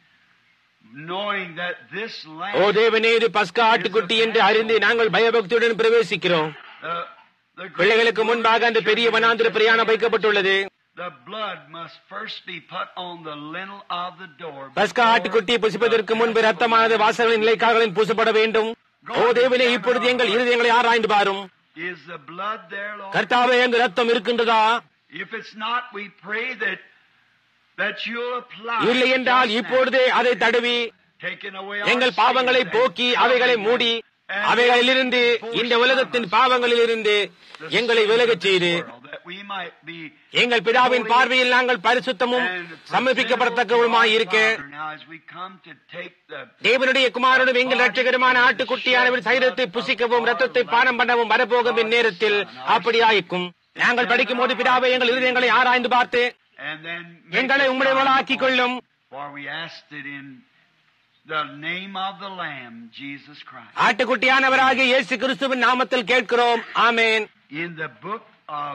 knowing that this land, ஓ தேவனே இது பஸ்கா ஆட்டுக்குட்டி என்று அறிந்து நாங்கள் பயபக்தியுடன் பிரவேசிக்கிறோம் the, the great பிள்ளைகளுக்கு முன்பாக அந்த பெரிய வனாந்திர பிரயாணம் வைக்கப்பட்டுள்ளது The blood must first be put on the lintel of the door. பஸ்கா ஆட்டுக்குட்டி புசிப்பதற்கு முன்பு ரத்தமானது வாசல்களின் நிலைக்காகலின் பூசப்பட வேண்டும் ஓ தேவனே இப்பொழுது எங்கள் இருதயங்களை ஆராய்ந்து பாரும் Is the blood there, Lord? கர்த்தாவே அங்கு ரத்தம் இருக்கின்றதா If it's not, we pray that that you'll apply. இல்லை என்றால் just now, இப்பொழுதே அதை தடுவி taking away எங்கள் our பாவங்களை sins போக்கி and அவைகளை covering மூடி them, and அவைகளிலிருந்து force இந்த உலகத்தின் from us பாவங்களிலிருந்து the எங்களை sins of விலகச் this செய்து world, that we might be எங்கள் பிதாவின் holy பார்வையில் நாங்கள் பரிசுத்தமும் and சமர்ப்பிக்கப்படத்தக்கவுமாய் இருக்க presentable to our Father. Now, as we come to take the தேவனுடைய குமாரனும் எங்கள் ரட்சகருமான ஆட்டுக்குட்டியானவர் சரீரத்தை புசிக்கவும் ரத்தத்தை பானம் பண்ணவும் வரப்போகும் இந்நேரத்தில் அப்படியாயிருக்கும் நாங்கள் படிக்கும் போது பிதாவை எங்கள் இருதயங்களை ஆராய்ந்து பார்த்து and then make எங்களை us உம்முடையவளாக்கிக் கொள்ளும் For we asked it in the name of the Lamb, Jesus Christ. ஆட்டுக்குட்டியானவராகிய இயேசு கிறிஸ்துவின் நாமத்தில் கேட்கிறோம் ஆமென் In the book of,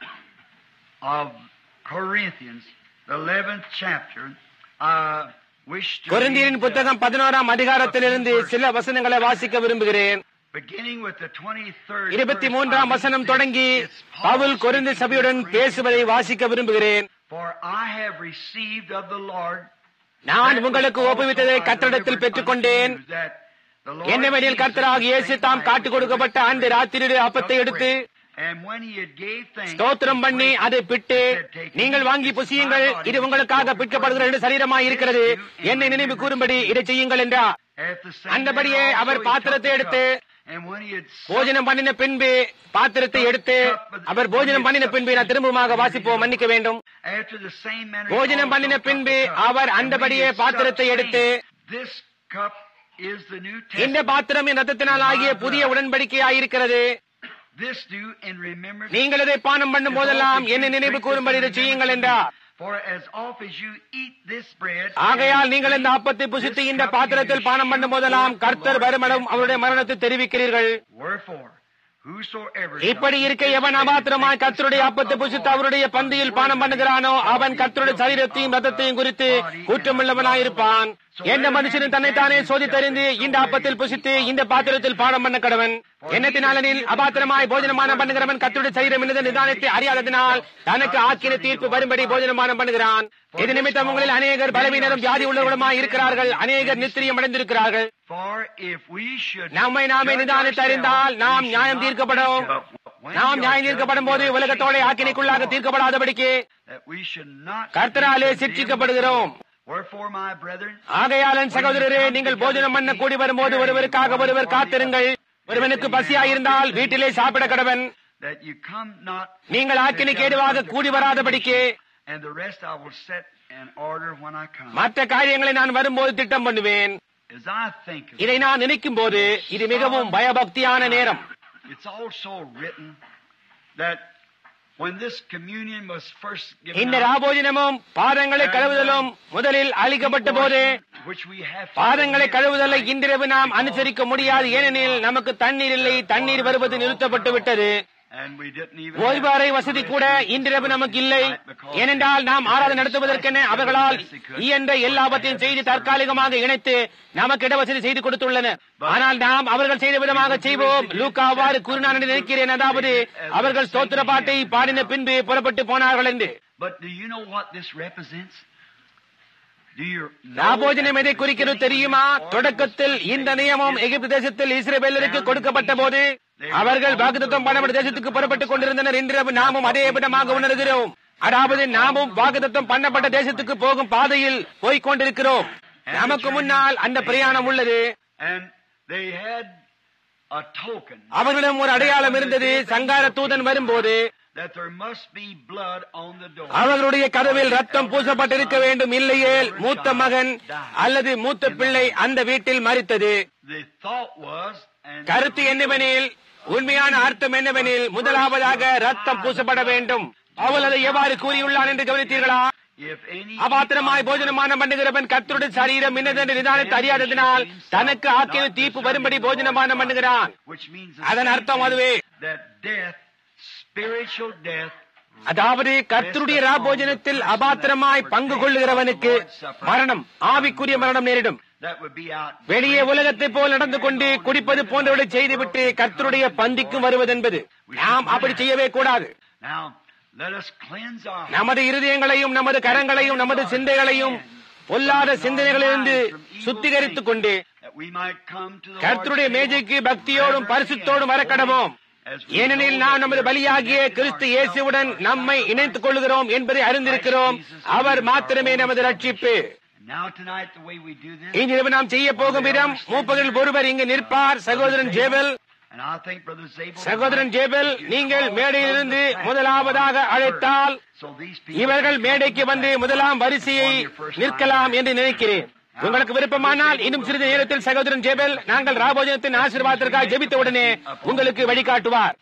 of Corinthians, the 11th chapter, I wish to கொரிந்தியரின் read, uh, புத்தகம் பதினோராம் அதிகாரத்திலிருந்து சில வசனங்களை வாசிக்க விரும்புகிறேன் beginning with the 23rd இருபத்தி verse, மூன்றாம் I வசனம் read தொடங்கி this. It's Paul பவுல் கொரிந்து speaking to சபையுடன் the Corinthian பேசுவதை church. வாசிக்க விரும்புகிறேன் For I have received of the Lord நான் that உங்களுக்கு which ஒப்புவித்ததை also I கத்தரிடத்தில் delivered பெற்றுக்கொண்டேன் unto you, that the Lord என்னவெனில் Jesus, கர்த்தராக the இயேசு same தாம் night காட்டுக் கொடுக்கப்பட்ட which he அந்த was ராத்திரியுடைய betrayed, அப்பத்தை took எடுத்து bread. And when he had gave thanks, ஸ்தோத்திரம் he பண்ணி brake அதை it, bit and said, "Take நீங்கள் eat, வாங்கி this is புசியுங்கள் my body, இது which is உங்களுக்காக broken பிற்கப்படுகிற for என்று you. சரீரமாய் இருக்கிறது This do in என்னை நினைவு remembrance கூறும்படி of me." இதை செய்யுங்கள் என்றார் At the same அந்தபடியே manner அவர் also he பாத்திரத்தை took the எடுத்து cup. And when he had supped, போஜனம் பண்ணின பின்பு பாத்திரத்தை எடுத்து அவர் போஜனம் பண்ணின பின்பு நான் திரும்பமாக வாசிப்போம் மன்னிக்க வேண்டும் after the same manner he போஜனம் also பண்ணின took பின்பு the cup. Our And when அந்தபடியே he had பாத்திரத்தை supped, எடுத்து saying, This cup is the New இந்த Testament. பாத்திரம் என் ரத்தத்தினால் ஆகிய புதிய உடன்படிக்கையாயிருக்கிறது This do in remembrance நீங்கள் இதை பானம் பண்ணும் போதெல்லாம் என்னை நினைவு கூறும்படி இதை செய்யுங்கள் என்றார் For as oft as you eat this bread ஆகையால் and நீங்கள் இந்த drink அப்பத்தை புசித்து this இந்த cup, பாத்திரத்தில் you பானம் பண்ணும் show போதெல்லாம் forth the கர்த்தர் Lord's வருமளவும் death அவருடைய until மரணத்தை தெரிவிக்கிறீர்கள் Wherefore, Whosoever இப்படி shall இருக்க eat எவன் this அபாத்திரமாய் bread and கர்த்தருடைய drink அப்பத்தை of the புசித்து Lord, அவருடைய of பந்தியில் the பானம் word பண்ணுகிறானோ of அவன் God, கர்த்தருடைய he will சரீரத்தையும் be ரத்தத்தையும் of குறித்து the body குற்றமுள்ளவனாய் and இருப்பான் of the Lord. எந்த மனுஷனும் தன்னைத்தானே சோதித்தறிந்து இந்த அப்பத்தில் புசித்து இந்த பாத்திரத்தில் பானம் பண்ண கடவன் என்னத்தினாலனில் அபாத்திரமாய் போஜனமானம் பண்ணுகிறவன் கர்த்தருடைய சரீரம் என்னது நிதானத்தை அறியாததினால் தனக்கு ஆக்கின தீர்ப்பு வரும்படி போஜனமானம் பண்ணுகிறான் இது நிமித்தம் உங்களில் அநேகர் பலவீனரும் வியாதி உள்ளவர்களுமாய் இருக்கிறார்கள் அநேகர் நித்திரியம் அடைந்திருக்கிறார்கள் For if we should நம்மை நாமே judge நிதானித்து ourselves, அறிந்தால் நாம் we should நியாயம் not தீர்க்கப்படும் be judged. When நாம் we are நியாயம் தீர்க்கப்படும் போது judged, we are உலகத்தோட shaken ஆக்கினைக்குள்ளாக of the Lord, தீர்க்கப்படாதபடிக்கு that we should not கர்த்தராலே be condemned சிட்சிக்கப்படுகிறோம். with the world. Wherefore, my brethren, ஆகையாலன் சகோதரரே நீங்கள் போஜனம் பண்ண கூடி வரும்போது ஒருவருக்காக ஒருவர் காத்திருங்கள் ஒருவனுக்கு பசியாயிருந்தால் வீட்டிலே சாப்பிட கடவன் that you come not நீங்கள் ஆக்கினைக்கு ஏதுவாக கூடி வராதபடிக்கு and the rest I will set in order when I come. மற்ற காரியங்களை நான் வரும்போது திட்டம் பண்ணுவேன் As I think of இதை it, நான் நினைக்கும் போது இது மிகவும் பயபக்தியான நேரம் it's also written that when this communion was first given இந்த out, ராபோஜனமும் பாதங்களை கழுவுதலும் முதலில் அளிக்கப்பட்ட போது which we have to பாதங்களை admit கழுவுதலை tonight, இன்றிரவு நாம் அனுசரிக்க முடியாது ஏனெனில் நமக்கு தண்ணீர் இல்லை தண்ணீர் வருவது நிறுத்தப்பட்டு விட்டது and we didn't even ஓய்வு have அறை வசதி கூட இன்றிரவு நமக்கு இல்லை ஏனென்றால் நாம் ஆராதனை நடத்துவதற்கென அவர்களால் இயன்ற எல்லாவற்றையும் செய்து தற்காலிகமாக இணைத்து நமக்கு இடவசதி செய்து கொடுத்துள்ளனர் ஆனால் நாம் அவர்கள் செய்த விதமாக செய்வோம் லூக்கா அவ்வாறு கூறினார் என்று நினைக்கிறேன் அதாவது அவர்கள் ஸ்தோத்திர பாட்டை பாடின பின்பு புறப்பட்டு போனார்கள் என்று But do you know what this represents? Do you know ராபோஜனம் எதை that குறிக்கிறது the தெரியுமா beginning of தொடக்கத்தில் order இந்த was நியமம் given எகிப்து தேசத்தில் இஸ்ரேவேலருக்கு கொடுக்கப்பட்ட போது அவர்கள் வாக்குத்தத்தம் பண்ணப்பட்ட தேசத்துக்கு புறப்பட்டுக் கொண்டிருந்தனர் என்று நாமும் அதே விதமாக உணர்கிறோம் அதாவது நாமும் வாக்குத்தத்தம் பண்ணப்பட்ட தேசத்துக்கு போகும் பாதையில் போய்க் கொண்டிருக்கிறோம் நமக்கு முன்னால் அந்த பிரயாணம் உள்ளது And they had a token அவர்களிடம் ஒரு அடையாளம் இருந்தது சங்கார தூதன் வரும்போது that there must be blood on the door. அவர்களுடைய கதவில் ரத்தம் பூசப்பட்டிருக்க வேண்டும் இல்லையேல் மூத்த மகன் அல்லது மூத்த பிள்ளை அந்த வீட்டில் மறித்தது The thought was, and கருத்து என்னவெனில் உண்மையான அர்த்தம் என்னவெனில் முதலாவதாக ரத்தம் பூசப்பட வேண்டும் அவள் அதை எவ்வாறு கூறியுள்ளான் என்று கவனித்தீர்களா if any அபாத்திரமாய் போஜனமானம் பண்ணுகிறவன் கர்த்தருடைய சரீரம் இன்னதென்று நிதானித்து அறியாததினால் தனக்கு ஆக்கின தீர்ப்பு வரும்படி போஜனமானம் பண்ணுகிறான் which means அதன் அர்த்தம் அதுவே that death, spiritual death, அதாவது கர்த்தருடைய ராபோஜனத்தில் அபாத்திரமாய் பங்கு கொள்ளுகிறவனுக்கு மரணம் ஆவிக்குரிய மரணம் நேரிடும் that would be out. வெளியே உலகத்தை போல் நடந்து கொண்டு குடிப்பது போன்றவற்றை செய்துவிட்டு கர்த்தருடைய பந்திக்கும் வருவதென்பது நாம் அப்படி செய்யவே கூடாது Now, let us cleanse our நமது இருதயங்களையும் நமது கரங்களையும் நமது சிந்தைகளையும் பொல்லாத சிந்தனைகளிலிருந்து சுத்திகரித்துக் கொண்டு that we might come to the கர்த்தருடைய Lord's மேஜைக்கு table பக்தியோடும் பரிசுத்தோடும் வர கடவோம் as we ஏனெனில் know நாம் that நமது we are பலியாகிய connected Kristu ourselves இயேசுவுடன் with our நம்மை sacrifice. இணைத்துக் கொள்ளுகிறோம் என்பதை அறிந்திருக்கிறோம் அவர் மாத்திரமே நமது ரட்சிப்பு And Now tonight, the way we do this, இன்றிரவு நாம் செய்ய போகும் விதம் மூப்பகரில் ஒருவர் இங்கு நிற்பார் சகோதரன் ஜேபல் and I think Brother Zabel, சகோதரன் ஜேபல் நீங்கள் மேடையிலிருந்து முதலாவதாக அழைத்தால் so these people இவர்கள் மேடைக்கு வந்து முதலாம் வரிசையை நிற்கலாம் என்று நினைக்கிறேன் உங்களுக்கு விருப்பமானால் இன்னும் சிறிது நேரத்தில் சகோதரன் ஜேபல் நாங்கள் ராபோஜனத்தின் ஆசீர்வாதத்திற்காக ஜெபித்த உடனே உங்களுக்கு வழிகாட்டுவார்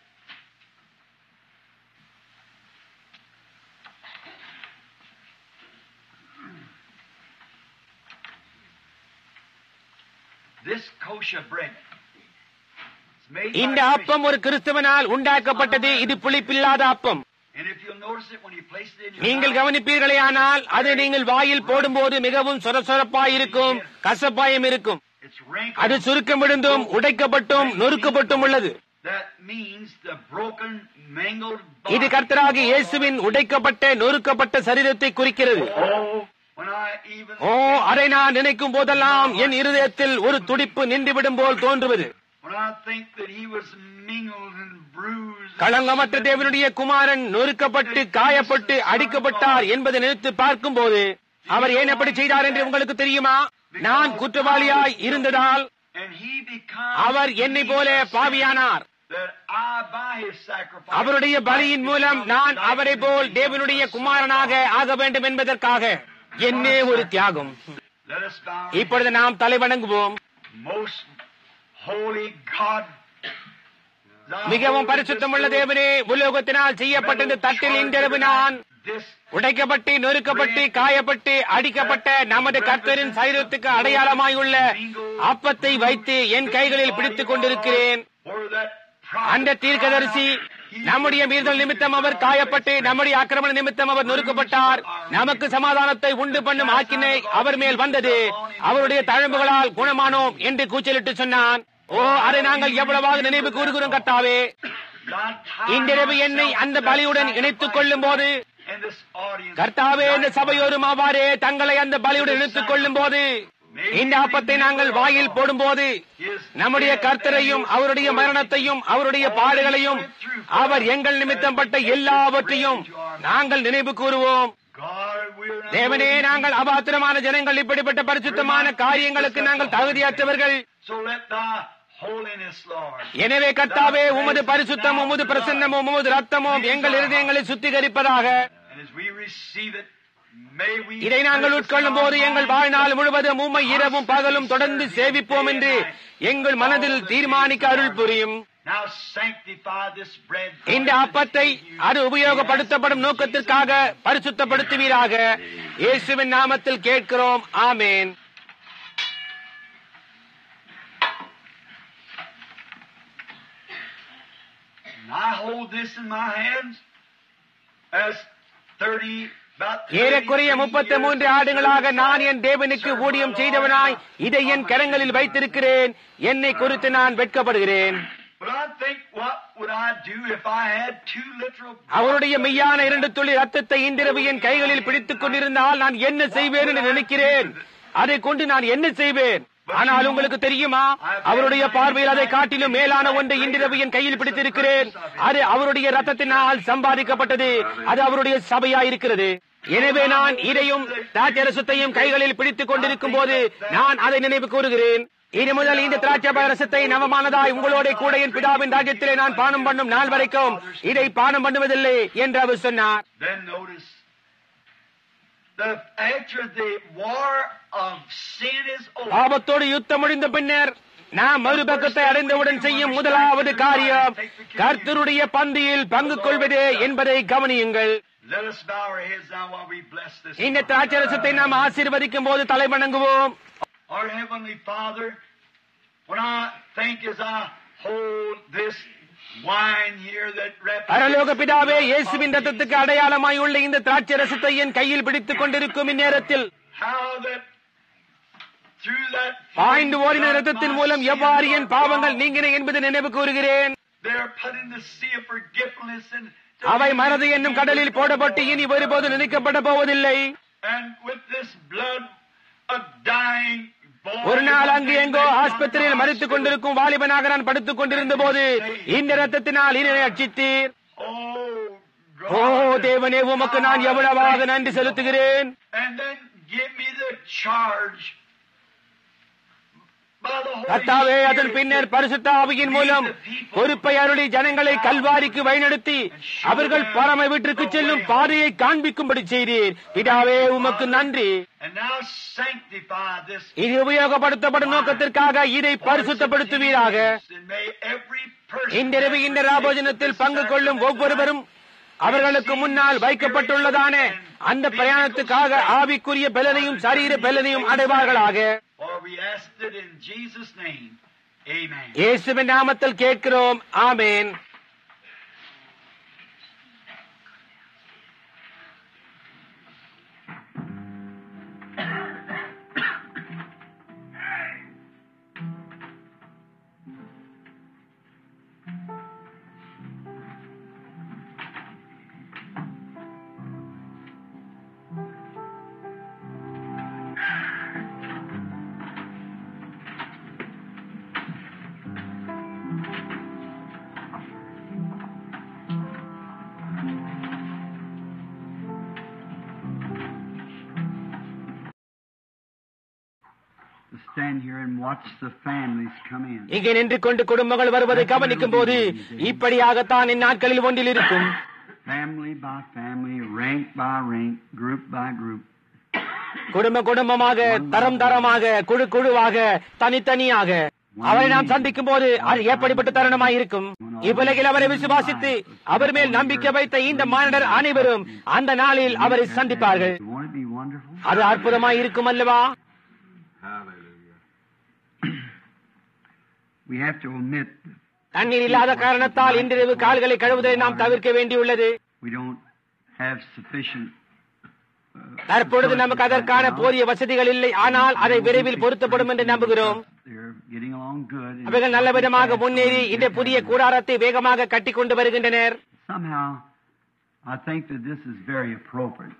This kosher bread is made இந்த by அப்பம் ஒரு கிறிஸ்தவனால் உண்டாக்கப்பட்டது இது புளிப்பில்லாத அப்பம் And if you'll notice it when you place it in your நீங்கள் mouth, கவனிப்பீர்களே ஆனால் அது நீங்கள் வாயில் போடும்போது மிகவும் சொரசொரப்பாய் இருக்கும் கசப்பாயம் இருக்கும் it's wrinkled. அது சுருக்கம் விழுந்தும் உடைக்கப்பட்டும் நொறுக்கப்பட்டும் உள்ளது That means the broken, mangled இது body. கர்த்தராகிய இயேசுவின் உடைக்கப்பட்ட நொறுக்கப்பட்ட சரீரத்தை குறிக்கிறது Oh, when I even ஓ அதை நான் நினைக்கும் போதெல்லாம் என் இருதயத்தில் ஒரு துடிப்பு நின்றுவிடும் போல் தோன்றுவது when I think that he was mingled and bruised, களங்கமற்ற தேவனுடைய குமாரன் நொறுக்கப்பட்டு காயப்பட்டு அடிக்கப்பட்டார் என்பதை நினைத்து பார்க்கும்போது அவர் ஏன் அப்படி செய்தார் என்று உங்களுக்கு தெரியுமா நான் குற்றவாளியாய் இருந்ததால் and he becomes அவர் என்னை போல பாவியானார் that I by his sacrifice அவருடைய பலியின் மூலம் நான் அவரை போல் தேவனுடைய குமாரனாக ஆக வேண்டும் என்பதற்காக என்னே ஒரு தியாகம் Let us bow our இப்பொழுது நாம் தலை வணங்குவோம் most holy God. thou மிகவும் holy பரிசுத்தமுள்ள this தேவனே உலோகத்தினால் செய்யப்பட்ட இந்த தட்டில் இன்றிரவு நான் This உடைக்கப்பட்டு நொறுக்கப்பட்டு காயப்பட்டு அடிக்கப்பட்ட நமது கர்த்தரின் சரீரத்துக்கு அடையாளமாயுள்ள அப்பத்தை வைத்து என் கைகளில் பிடித்துக் கொண்டிருக்கிறேன் for that அந்த தீர்க்கதரிசி நம்முடைய மீறுதல் நிமித்தம் அவர் காயப்பட்டு நம்முடைய ஆக்கிரமண நிமித்தம் அவர் நொறுக்கப்பட்டார் நமக்கு சமாதானத்தை உண்டு பண்ணும் ஆக்கினை அவர் மேல் வந்தது அவருடைய தழும்புகளால் குணமானோம் என்று கூச்சலிட்டு சொன்னான் ஓ அதை நாங்கள் எவ்வளவாக நினைவு கூறுகிறோம் கர்த்தாவே இன்றிரவு என்னை அந்த பலியுடன் இணைத்துக் கொள்ளும் போது கர்த்தாவே இந்த சபையோரும் அவ்வாறே தங்களை அந்த பலியுடன் இணைத்துக் கொள்ளும் போது இந்த அப்பத்தை நாங்கள் வாயில் போடும்போது நம்முடைய கர்த்தரையும் அவருடைய மரணத்தையும் அவருடைய பாடுகளையும் அவர் எங்கள் நிமித்தம் பட்ட எல்லாவற்றையும் நாங்கள் நினைவு கூறுவோம் தேவனே நாங்கள் அபாத்திரமான ஜனங்கள் இப்படிப்பட்ட பரிசுத்தமான காரியங்களுக்கு நாங்கள் தகுதியற்றவர்கள் எனவே கர்த்தாவே உமது பரிசுத்தமும் உமது பிரசன்னமும் உமது ரத்தமும் எங்கள் இருதயங்களை சுத்திகரிப்பதாக இதை நாங்கள் உட்கொள்ளும் போது எங்கள் வாழ்நாள் முழுவதும் உண்மை இரவும் பகலும் தொடர்ந்து சேவிப்போம் என்று எங்கள் மனதில் தீர்மானிக்க அருள் புரியும் இந்த அப்பத்தை அது உபயோகப்படுத்தப்படும் நோக்கத்திற்காக பரிசுத்தப்படுத்துவீராக இயேசுவின் நாமத்தில் கேட்கிறோம் ஆமேன் I hold this in my hands as 30 ஏறக்குறைய முப்பத்தி மூன்று ஆண்டுகளாக நான் என் தேவனுக்கு ஊழியம் செய்தவனாய் இதை என் கரங்களில் வைத்திருக்கிறேன் என்னை குறித்து நான் வெட்கப்படுகிறேன் அவருடைய மெய்யான இரண்டு துளி ரத்தத்தை இன்றிரவு என் கைகளில் பிடித்துக் கொண்டிருந்தால் நான் என்ன செய்வேன் என்று நினைக்கிறேன் அதை கொண்டு நான் என்ன செய்வேன் ஆனால் உங்களுக்கு தெரியுமா அவருடைய பார்வையில் அதை காட்டிலும் மேலான ஒன்றை இன்றிரவு என் கையில் பிடித்திருக்கிறேன் அது அவருடைய ரத்தத்தினால் சம்பாதிக்கப்பட்டது அது அவருடைய சபையா இருக்கிறது எனவே நான் இதையும் திராட்சரசத்தையும் கைகளில் பிடித்துக் கொண்டிருக்கும் போது நான் அதை நினைவு கூறுகிறேன் இனி முதல் இந்த திராட்சை ரசத்தை நவமானதாய் உங்களோட கூட என் பிதாவின் ராஜ்யத்திலே நான் பானம் பண்ணும் நாள் வரைக்கும் இதை பானம் பண்ணுவதில்லை என்று அவர் சொன்னார் பாவத்தோடு யுத்தம் முடிந்த பின்னர் நாம் மறுபக்கத்தை அடைந்தவுடன் செய்யும் முதலாவது காரியம் கர்த்தருடைய பந்தியில் பங்கு கொள்வதே என்பதை கவனியுங்கள் இந்த திராட்சரசத்தை நாம் ஆசீர்வதிக்கும் போது தலை வணங்குவோம் Our Heavenly Father, when I think as I hold this wine here that பரலோக பிதாவே இயேசுவின் ரத்தத்துக்கு அடையாளமாய் உள்ள இந்த திராட்சை ரசத்தை என் கையில் பிடித்துக் கொண்டிருக்கும் இந்நேரத்தில் பாய்ந்து ஓடின ரத்தத்தின் மூலம் எவ்வாறு என் பாவங்கள் நீங்கின என்பது நினைவு கூறுகிறேன் அவை மனது என்னும் கடலில் போடப்பட்டு இனி ஒருபோது நினைக்கப்பட போவதில்லை ஒரு நாள் அங்கு எங்கோ ஆஸ்பத்திரியில் மறித்துக் கொண்டிருக்கும் வாலிபனாக நான் படுத்துக் கொண்டிருந்த போது இந்த ரத்தத்தினால் இனி அச்சித்தீர் ஓ தேவனே உமக்கு நான் எவ்வளவாக நன்றி செலுத்துகிறேன் கத்தாவே அதன் பின்னர் பரிசுத்த ஆவியின் மூலம் பொறுப்பை அருளி ஜனங்களை கல்வாரிக்கு வழிநடத்தி அவர்கள் பரம வீட்டிற்கு செல்லும் பாதையை காண்பிக்கும்படி செய்தீர் பிதாவே உமக்கு நன்றி இது உபயோகப்படுத்தப்படும் நோக்கத்திற்காக இதை பரிசுத்தப்படுத்துவீராக இன்றிரவு இந்த ராபோஜனத்தில் பங்கு கொள்ளும் ஒவ்வொருவரும் அவர்களுக்கு முன்னால் வைக்கப்பட்டுள்ளதான அந்த பிரயாணத்துக்காக ஆவிக்குரிய பலனையும் சரீர பலனையும் அடைவார்களாக இயேசுவின் நாமத்தில் கேட்கிறோம் ஆமேன் stand here and watch the families come in. இங்கே நின்று கொண்டு குடும்பங்கள் வருவதை கவனிக்கும் போது இப்படியாகத்தான் இந்நாட்களில் ஒன்றில் இருக்கும் Family by family, rank by rank, group by group. குடும்ப குடும்பமாக தரம் தரமாக குழு குழுவாக தனித்தனியாக அவரை நாம் சந்திக்கும் போது அது எப்படிப்பட்ட தருணமாய் இருக்கும் இவ்வுலகில் அவரை விசுவாசித்து அவர் மேல் நம்பிக்கை வைத்த இந்த மானிடர் அனைவரும் அந்த நாளில் அவரை சந்திப்பார்கள் Won't it be wonderful? அது அற்புதமாய் இருக்கும் அல்லவா We have to omit தண்ணீர் இல்லாத காரணத்தால் இன்றிரவு கால்களை கழுவுவதை நாம் தவிர்க்க வேண்டியுள்ளது We don't have sufficient. தற்பொழுது நமக்கு அதற்கான போதிய வசதிகள் இல்லை ஆனால் அதை விரைவில் பொருத்தப்படும் என்று நம்புகிறோம் They're getting along good. and அவைகள் நல்ல விதமாக முன்னேறி இந்த புதிய கூடாரத்தை வேகமாக கட்டிக் கொண்டு வருகின்றனர் Somehow, I think that this is very appropriate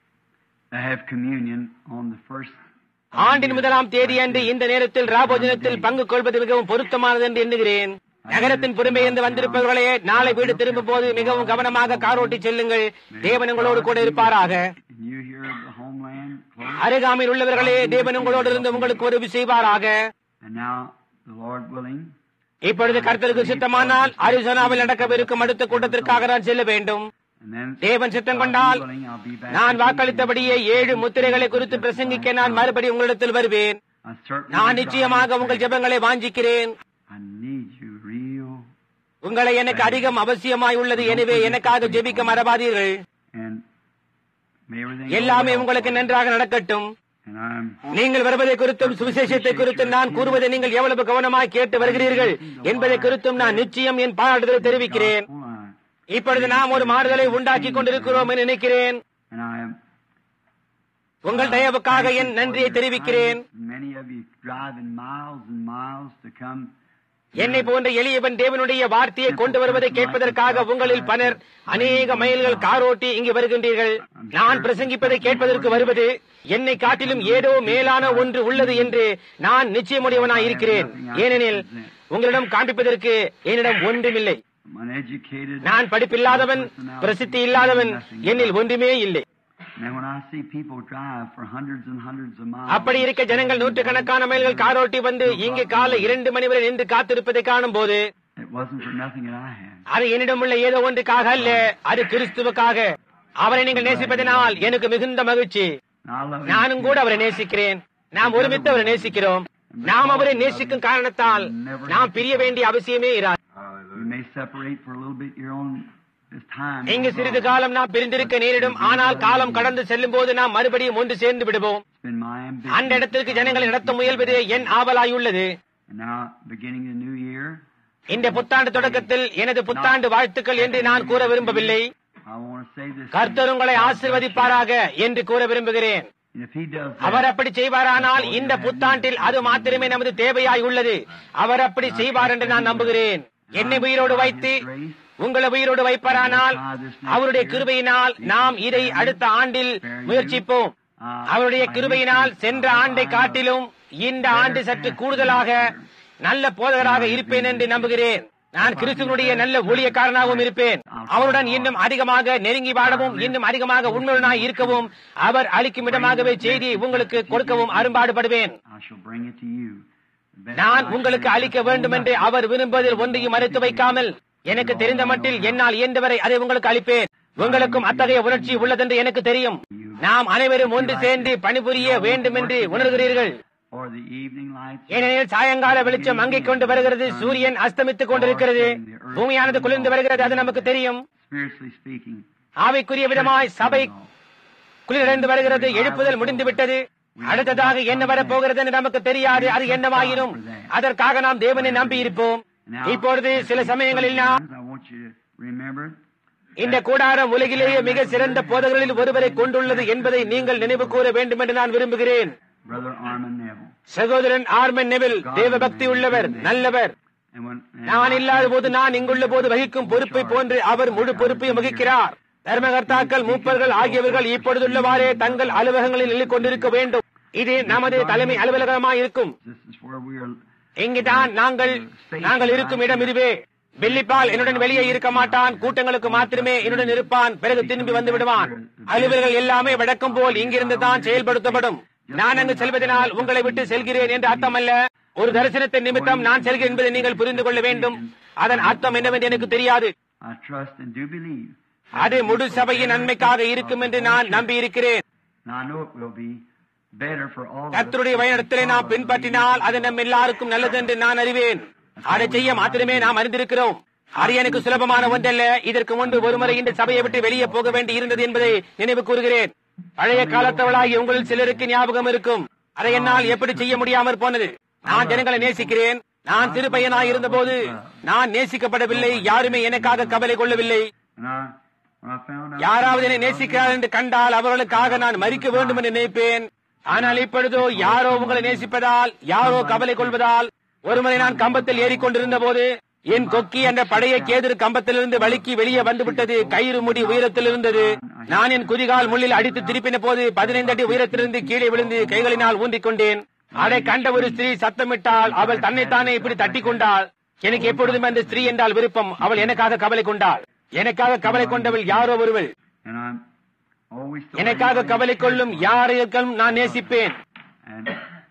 to have communion on the first. ஆண்டின் முதலாம் தேதி அன்று இந்த நேரத்தில் ராபோஜனத்தில் பங்கு கொள்வது மிகவும் பொருத்தமானது என்று எண்ணுகிறேன் நகரத்தின் புறமையிருந்து வந்திருப்பவர்களே நாளை வீடு திரும்பும் போது மிகவும் கவனமாக காரோட்டி செல்லுங்கள் தேவன் உங்களோடு கூட இருப்பாராக And you here at the homeland, close. அருகாமையில் உள்ளவர்களே தேவன் உங்களோடு இருந்து உங்களுக்கு உதவி செய்வாராக And now, the Lord willing, இப்பொழுது கர்த்தருக்கு சித்தமானால் அரிசோனாவில் நடக்கவிருக்கும் அடுத்த கூட்டத்திற்காக நான் செல்ல வேண்டும் and then தேவன் சித்தம் God கொண்டால் willing, I'll be back. நான் with you வாக்களித்தபடியே ஏழு முத்திரைகளை குறித்து பிரசங்கிக்க நான் மறுபடி உங்களிடத்தில் வருவேன் I certainly நான் will நிச்சயமாக try. உங்கள் ஜெபங்களை வாஞ்சிக்கிறேன் I need you real. உங்களை எனக்கு அதிகம் அவசியமாய் உள்ளது எனவே எனக்காக ஜெபிக்க மறவாதீர்கள் And may everything go எல்லாமே well உங்களுக்கு for you. நன்றாக நடக்கட்டும் And I'm நீங்கள் வருவதை குறித்தும் சுவிசேஷத்தை குறித்தும் நான் கூறுவதை நீங்கள் எவ்வளவு கவனமாய் கேட்டு வருகிறீர்கள் என்பதை குறித்தும் நான் நிச்சயம் என் பாராட்டுதலை தெரிவிக்கிறேன் Hold on. இப்பொழுது நாம் ஒரு மாறுதலை உண்டாக்கி கொண்டிருக்கிறோம் என்று நினைக்கிறேன் And I am உங்கள் தயவுக்காக என் நன்றியை தெரிவிக்கிறேன் Many of you driving miles and miles to come. என்னை போன்ற எளியவன் தேவனுடைய வார்த்தையை கொண்டு வருவதை கேட்பதற்காக உங்களில் பலர் அநேக மைல்கள் காரோட்டி இங்கு வருகின்றீர்கள் நான் பிரசங்கிப்பதை கேட்பதற்கு வருவது என்னை காட்டிலும் ஏதோ மேலான ஒன்று உள்ளது என்று நான் நிச்சயமுடையவனாய் இருக்கிறேன் ஏனெனில் உங்களிடம் காண்பிப்பதற்கு என்னிடம் ஒன்றுமில்லை I'm uneducated. நான் படிப்பில்லாதவன் பிரசித்தி இல்லாதவன் என்னில் ஒன்றுமே இல்லை And when I see people drive for hundreds and hundreds of miles, அப்படி இருக்க ஜனங்கள் நூற்றுக்கணக்கான மைல்கள் காரோட்டி வந்து இங்கு காலை இரண்டு மணி வரை நின்று காத்திருப்பதை காணும் போது it wasn't for nothing that I had. அது என்னிடம் உள்ள ஏதோ ஒன்றுக்காக அல்ல அது கிறிஸ்துவுக்காக அவரை நீங்கள் நேசிப்பதனால் எனக்கு மிகுந்த மகிழ்ச்சி And I love him நானும் too. கூட அவரை நேசிக்கிறேன் நாம் ஒருமித்து அவரை நேசிக்கிறோம் நாம் அவரை நேசிக்கும் காரணத்தால் நாம் பிரிய வேண்டிய அவசியமே இராது You may separate for a little bit your own this time. இங்கு சிறிது காலம் நாம் பிரிந்திருக்க நேரிடும் ஆனால் காலம் கடந்து செல்லும் போது நாம் மறுபடியும் ஒன்று சேர்ந்து விடுவோம் It's been my ambition. அந்த இடத்திற்கு ஜனங்களை நடத்த முயல்வது என் ஆவலாயுள்ளது And now, beginning the new year, இந்த புத்தாண்டு தொடக்கத்தில் எனது புத்தாண்டு வாழ்த்துக்கள் என்று நான் கூற விரும்பவில்லை I want to say this. கர்த்தர் உங்களை ஆசிர்வதிப்பாராக என்று கூற விரும்புகிறேன் And if he does our that, அப்படி செய்வாரானால் இந்த புத்தாண்டில் அது மாத்திரமே நமது தேவையாய் உள்ளது அவர் அப்படி செய்வார் என்று நான் நம்புகிறேன் என்னை உயிரோடு வைத்து உங்களை உயிரோடு வைப்பாரானால் அவருடைய கிருபையினால் நாம் இதை அடுத்த ஆண்டில் முயற்சிப்போம் அவருடைய கிருபையினால் சென்ற ஆண்டை காட்டிலும் இந்த ஆண்டு சற்று கூடுதலாக நல்ல போதகராக இருப்பேன் என்று நம்புகிறேன் நான் கிறிஸ்துவனுடைய நல்ல ஊழியக்காரனாகவும் இருப்பேன் அவருடன் இன்னும் அதிகமாக நெருங்கி வாழவும் இன்னும் அதிகமாக உண்மையுடனாய் இருக்கவும் அவர் அளிக்கும் இடமாகவே செய்தியை உங்களுக்கு கொடுக்கவும் அரும்பாடுபடுவேன் I shall bring it to you. The best நான் that I உங்களுக்கு can. அளிக்க வேண்டும் என்று அவர் விரும்புவதில் ஒன்றையும் மறைத்து வைக்காமல் எனக்கு தெரிந்த மட்டில் என்னால் இயன்றவரை அதை உங்களுக்கு அளிப்பேன் உங்களுக்கும் அத்தகைய உணர்ச்சி உள்ளதென்று எனக்கு தெரியும் நாம் அனைவரும் ஒன்று சேர்ந்து பணிபுரிய வேண்டும் என்று உணர்கிறீர்கள் Or the evening lights. ஏனெனில் சாயங்கால வெளிச்சம் மங்கிக் கொண்டு வருகிறது சூரியன் அஸ்தமித்துக் கொண்டிருக்கிறது பூமியானது குளிர்ந்து வருகிறது அது நமக்கு தெரியும் Spiritually speaking. ஆவிக்குரிய விதமாய் சபை குளிரடைந்து வருகிறது எழுப்புதல் முடிந்து விட்டது அடுத்ததாக என்ன வரப்போகிறது என்று நமக்கு தெரியாது அது என்னவாயினும் அதற்காக நாம் தேவனை நம்பி இருப்போம் இப்பொழுது சில சமயங்களில் நாம் I want you to remember இந்த கூடாரம் உலகிலேயே மிக சிறந்த போதகர்களில் ஒருவரை கொண்டுள்ளது என்பதை நீங்கள் நினைவு கூற வேண்டும் என்று நான் விரும்புகிறேன் Brother Armin Neville. சகோதரன் ஆர்மன் நெவில் தேவ பக்தி உள்ளவர் நல்லவர் And when, and நான் இல்லாத போது நான் இங்குள்ள போது வகிக்கும் பொறுப்பை போன்று அவர் முழு பொறுப்பையும் வகிக்கிறார் தர்மகர்த்தாக்கள் மூப்பர்கள் ஆகியவர்கள் இப்பொழுதுள்ளவாறே தங்கள் அலுவலகங்களில் நிலை கொண்டிருக்க வேண்டும் இது நமது தலைமை அலுவலகமாய் இருக்கும் this is where we are. இங்குதான் நாங்கள் நாங்கள் இருக்கும் இடம் இதுவே வெள்ளிப்பால் என்னுடன் வெளியே இருக்க மாட்டான் கூட்டங்களுக்கு மாத்திரமே என்னுடன் இருப்பான் பிறகு திரும்பி வந்து விடுவான் அலுவலர்கள் எல்லாமே வழக்கம் போல் இங்கிருந்து தான் செயல்படுத்தப்படும் நான் அங்கு செல்வதனால் உங்களை விட்டு செல்கிறேன் என்று அர்த்தம் அல்ல ஒரு தரிசனத்தின் நிமித்தம் நான் செல்கிறேன் என்பதை நீங்கள் புரிந்து கொள்ள வேண்டும் அதன் அர்த்தம் என்னவென்று எனக்கு தெரியாது I trust and do believe. அது முழு சபையின் நன்மைக்காக இருக்கும் என்று நான் நம்பி இருக்கிறேன் Now I know it will be better for all of us. கர்த்தருடைய வழிநடத்தலை நாம் பின்பற்றினால் அது நம் எல்லாருக்கும் நல்லது என்று நான் அறிவேன் அதை செய்ய மாத்திரமே நாம் அறிந்திருக்கிறோம் அது எனக்கு சுலபமான ஒன்றல்ல இதற்கு முன்பு ஒருமுறை இந்த சபையை விட்டு வெளியே போக வேண்டி இருந்தது என்பதை நினைவு கூறுகிறேன் பழைய காலத்தவளாகி உங்களில் சிலருக்கு ஞாபகம் இருக்கும் அதை என்னால் எப்படி செய்ய முடியாமற் போனது நான் ஜனங்களை நேசிக்கிறேன் நான் திருப்பையனாய் இருந்தபோது நான் நேசிக்கப்படவில்லை யாருமே எனக்காக கவலை கொள்ளவில்லை And I, when I found out, யாராவது என்னை நேசிக்கிறார் என்று கண்டால் அவர்களுக்காக நான் மறிக்க வேண்டும் என்று நினைப்பேன் ஆனால் இப்பொழுதோ யாரோ உங்களை நேசிப்பதால் யாரோ கவலை கொள்வதால் ஒருமுறை நான் கம்பத்தில் ஏறிக்கொண்டிருந்த போது என் கொக்கி என்ற பழைய கேதிரு கம்பத்திலிருந்து வழுக்கி வெளியே வந்துவிட்டது கயிறு முடி உயரத்தில் இருந்தது நான் என் குதிகால் முள்ளில் அடித்து திருப்பின போது பதினைந்து அடி உயரத்திலிருந்து கீழே விழுந்து கைகளினால் ஊன்றிக் கொண்டேன் அதை கண்ட ஒரு ஸ்திரீ சத்தமிட்டால் அவள் தன்னைத்தானே இப்படி தட்டி கொண்டாள் எனக்கு எப்பொழுதும் அந்த ஸ்திரீ என்றால் விருப்பம் அவள் எனக்காக கவலை கொண்டாள் எனக்காக கவலை கொண்டவள் யாரோ ஒருவள் and I'm always told எனக்காக கவலை கொள்ளும் யாரையும் நான் நேசிப்பேன் And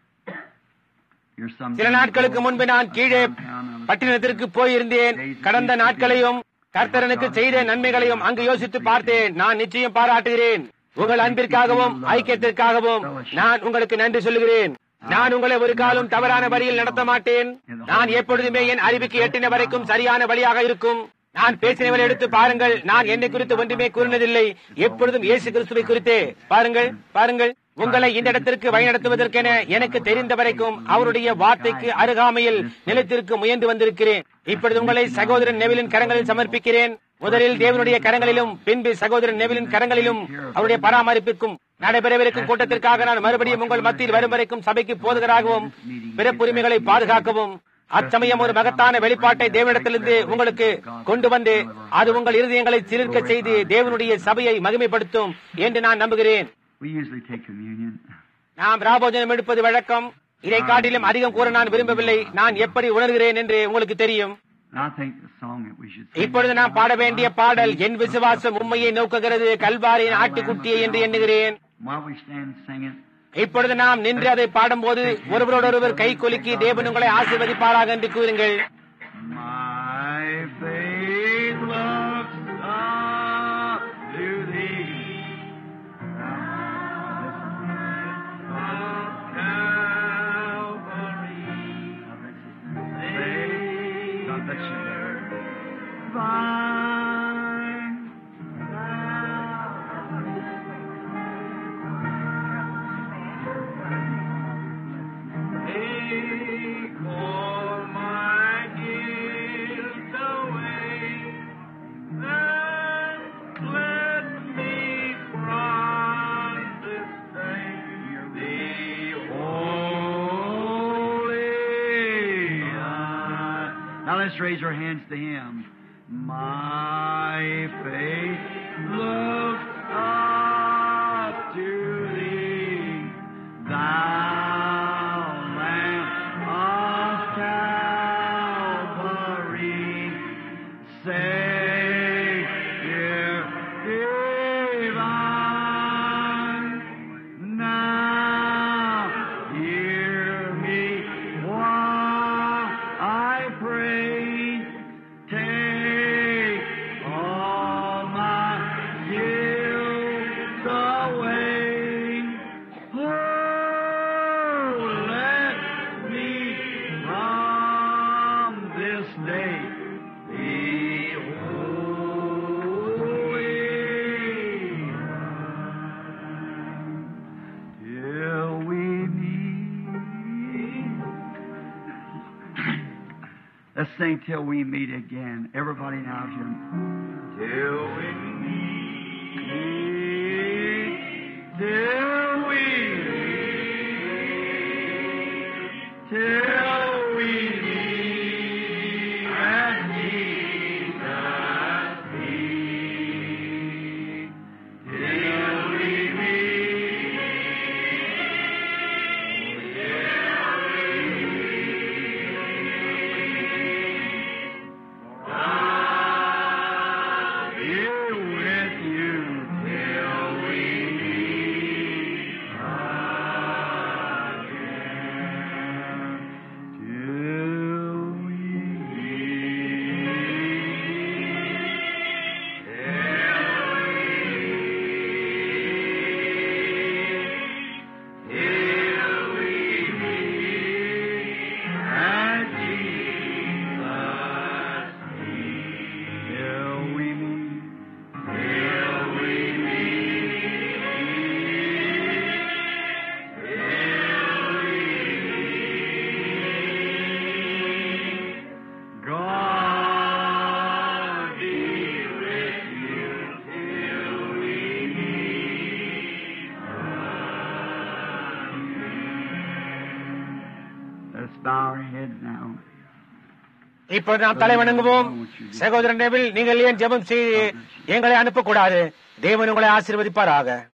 you're some சில நாட்களுக்கு முன்பு நான் கீழே பட்டினத்திற்கு போயிருந்தேன் கடந்த நாட்களையும் கர்த்தரனுக்கு செய்த நன்மைகளையும் அங்கு யோசித்து பார்த்தேன் நான் நிச்சயம் பாராட்டுகிறேன் உங்கள் அன்பிற்காகவும் ஐக்கியத்திற்காகவும் நான் உங்களுக்கு நன்றி சொல்லுகிறேன் நான் உங்களை ஒரு காலம் தவறான வழியில் நடத்த மாட்டேன் நான் எப்பொழுதுமே என் அறிவுக்கு எட்டின வரைக்கும் சரியான வழியாக இருக்கும் நான் பேசினவரை எடுத்து பாருங்கள் நான் என்னை குறித்து ஒன்றுமே கூறினதில்லை எப்பொழுதும் இயேசு கிறிஸ்துவை குறித்தே பாருங்கள் பாருங்கள் உங்களை இந்த இடத்திற்கு வழிநடத்துவதற்கென எனக்கு தெரிந்த வரைக்கும் அவருடைய வார்த்தைக்கு அருகாமையில் நிலைத்திற்கு முயன்று வந்திருக்கிறேன் இப்பொழுது உங்களை சகோதரன் நெவிலின் கரங்களில் சமர்ப்பிக்கிறேன் முதலில் தேவனுடைய கரங்களிலும் பின்பு சகோதரன் நெவிலின் கரங்களிலும் அவருடைய பராமரிப்பிற்கும் நடைபெறவிருக்கும் கூட்டத்திற்காக நான் மறுபடியும் உங்கள் மத்தியில் வரும் வரைக்கும் சபைக்கு போதுகராகவும் பிறப்புரிமைகளை பாதுகாக்கவும் அச்சமயம் ஒரு மகத்தான வெளிப்பாட்டை தேவனிடத்திலிருந்து உங்களுக்கு கொண்டு வந்து அது உங்கள் இருதயங்களை சிலிர்க்க செய்து தேவனுடைய சபையை மகிமைப்படுத்தும் என்று நான் நம்புகிறேன் We usually take communion. நாம் ராபோஜனம் எடுப்பது வழக்கம் இதை காட்டிலும் அதிகம் கூற நான் விரும்பவில்லை நான் எப்படி உணர்கிறேன் என்று உங்களுக்கு தெரியும் And I think the song that we should sing. இப்பொழுது நாம் பாட வேண்டிய பாடல் என் விசுவாசம் உண்மையை நோக்குகிறது கல்வாரியின் ஆட்டுக்குட்டியை என்று எண்ணுகிறேன் While we stand singing, இப்பொழுது நாம் நின்று அதை பாடும்போது ஒருவரோடொருவர் கை குலுக்கி தேவன் உங்களை ஆசீர்வதிப்பாராக என்று கூறுங்கள் My faith looks up to thee. God bless you. Thine Take all my guilt away, and let me from this day be holy. Now let's raise our hands to Him. My faith looks up to Thee, Thou Lamb of Calvary, Savior divine. Now hear me while I pray. Take all my guilt away. Oh, let me from this day be holy. Till we meet. Let's sing till we meet again. Everybody now, Jim. Till we meet. Till we meet. Till we meet at Jesus' feet. Till we meet. Be with you till we meet. Let's bow our heads now. இப்போது நாம் தலை வணங்குவோம் சகோதரன் table நீங்கள் ஏன் ஜெபம் செய்து எங்களை அனுப்பக்கூடாது தேவன் உங்களை ஆசீர்வதிப்பாராக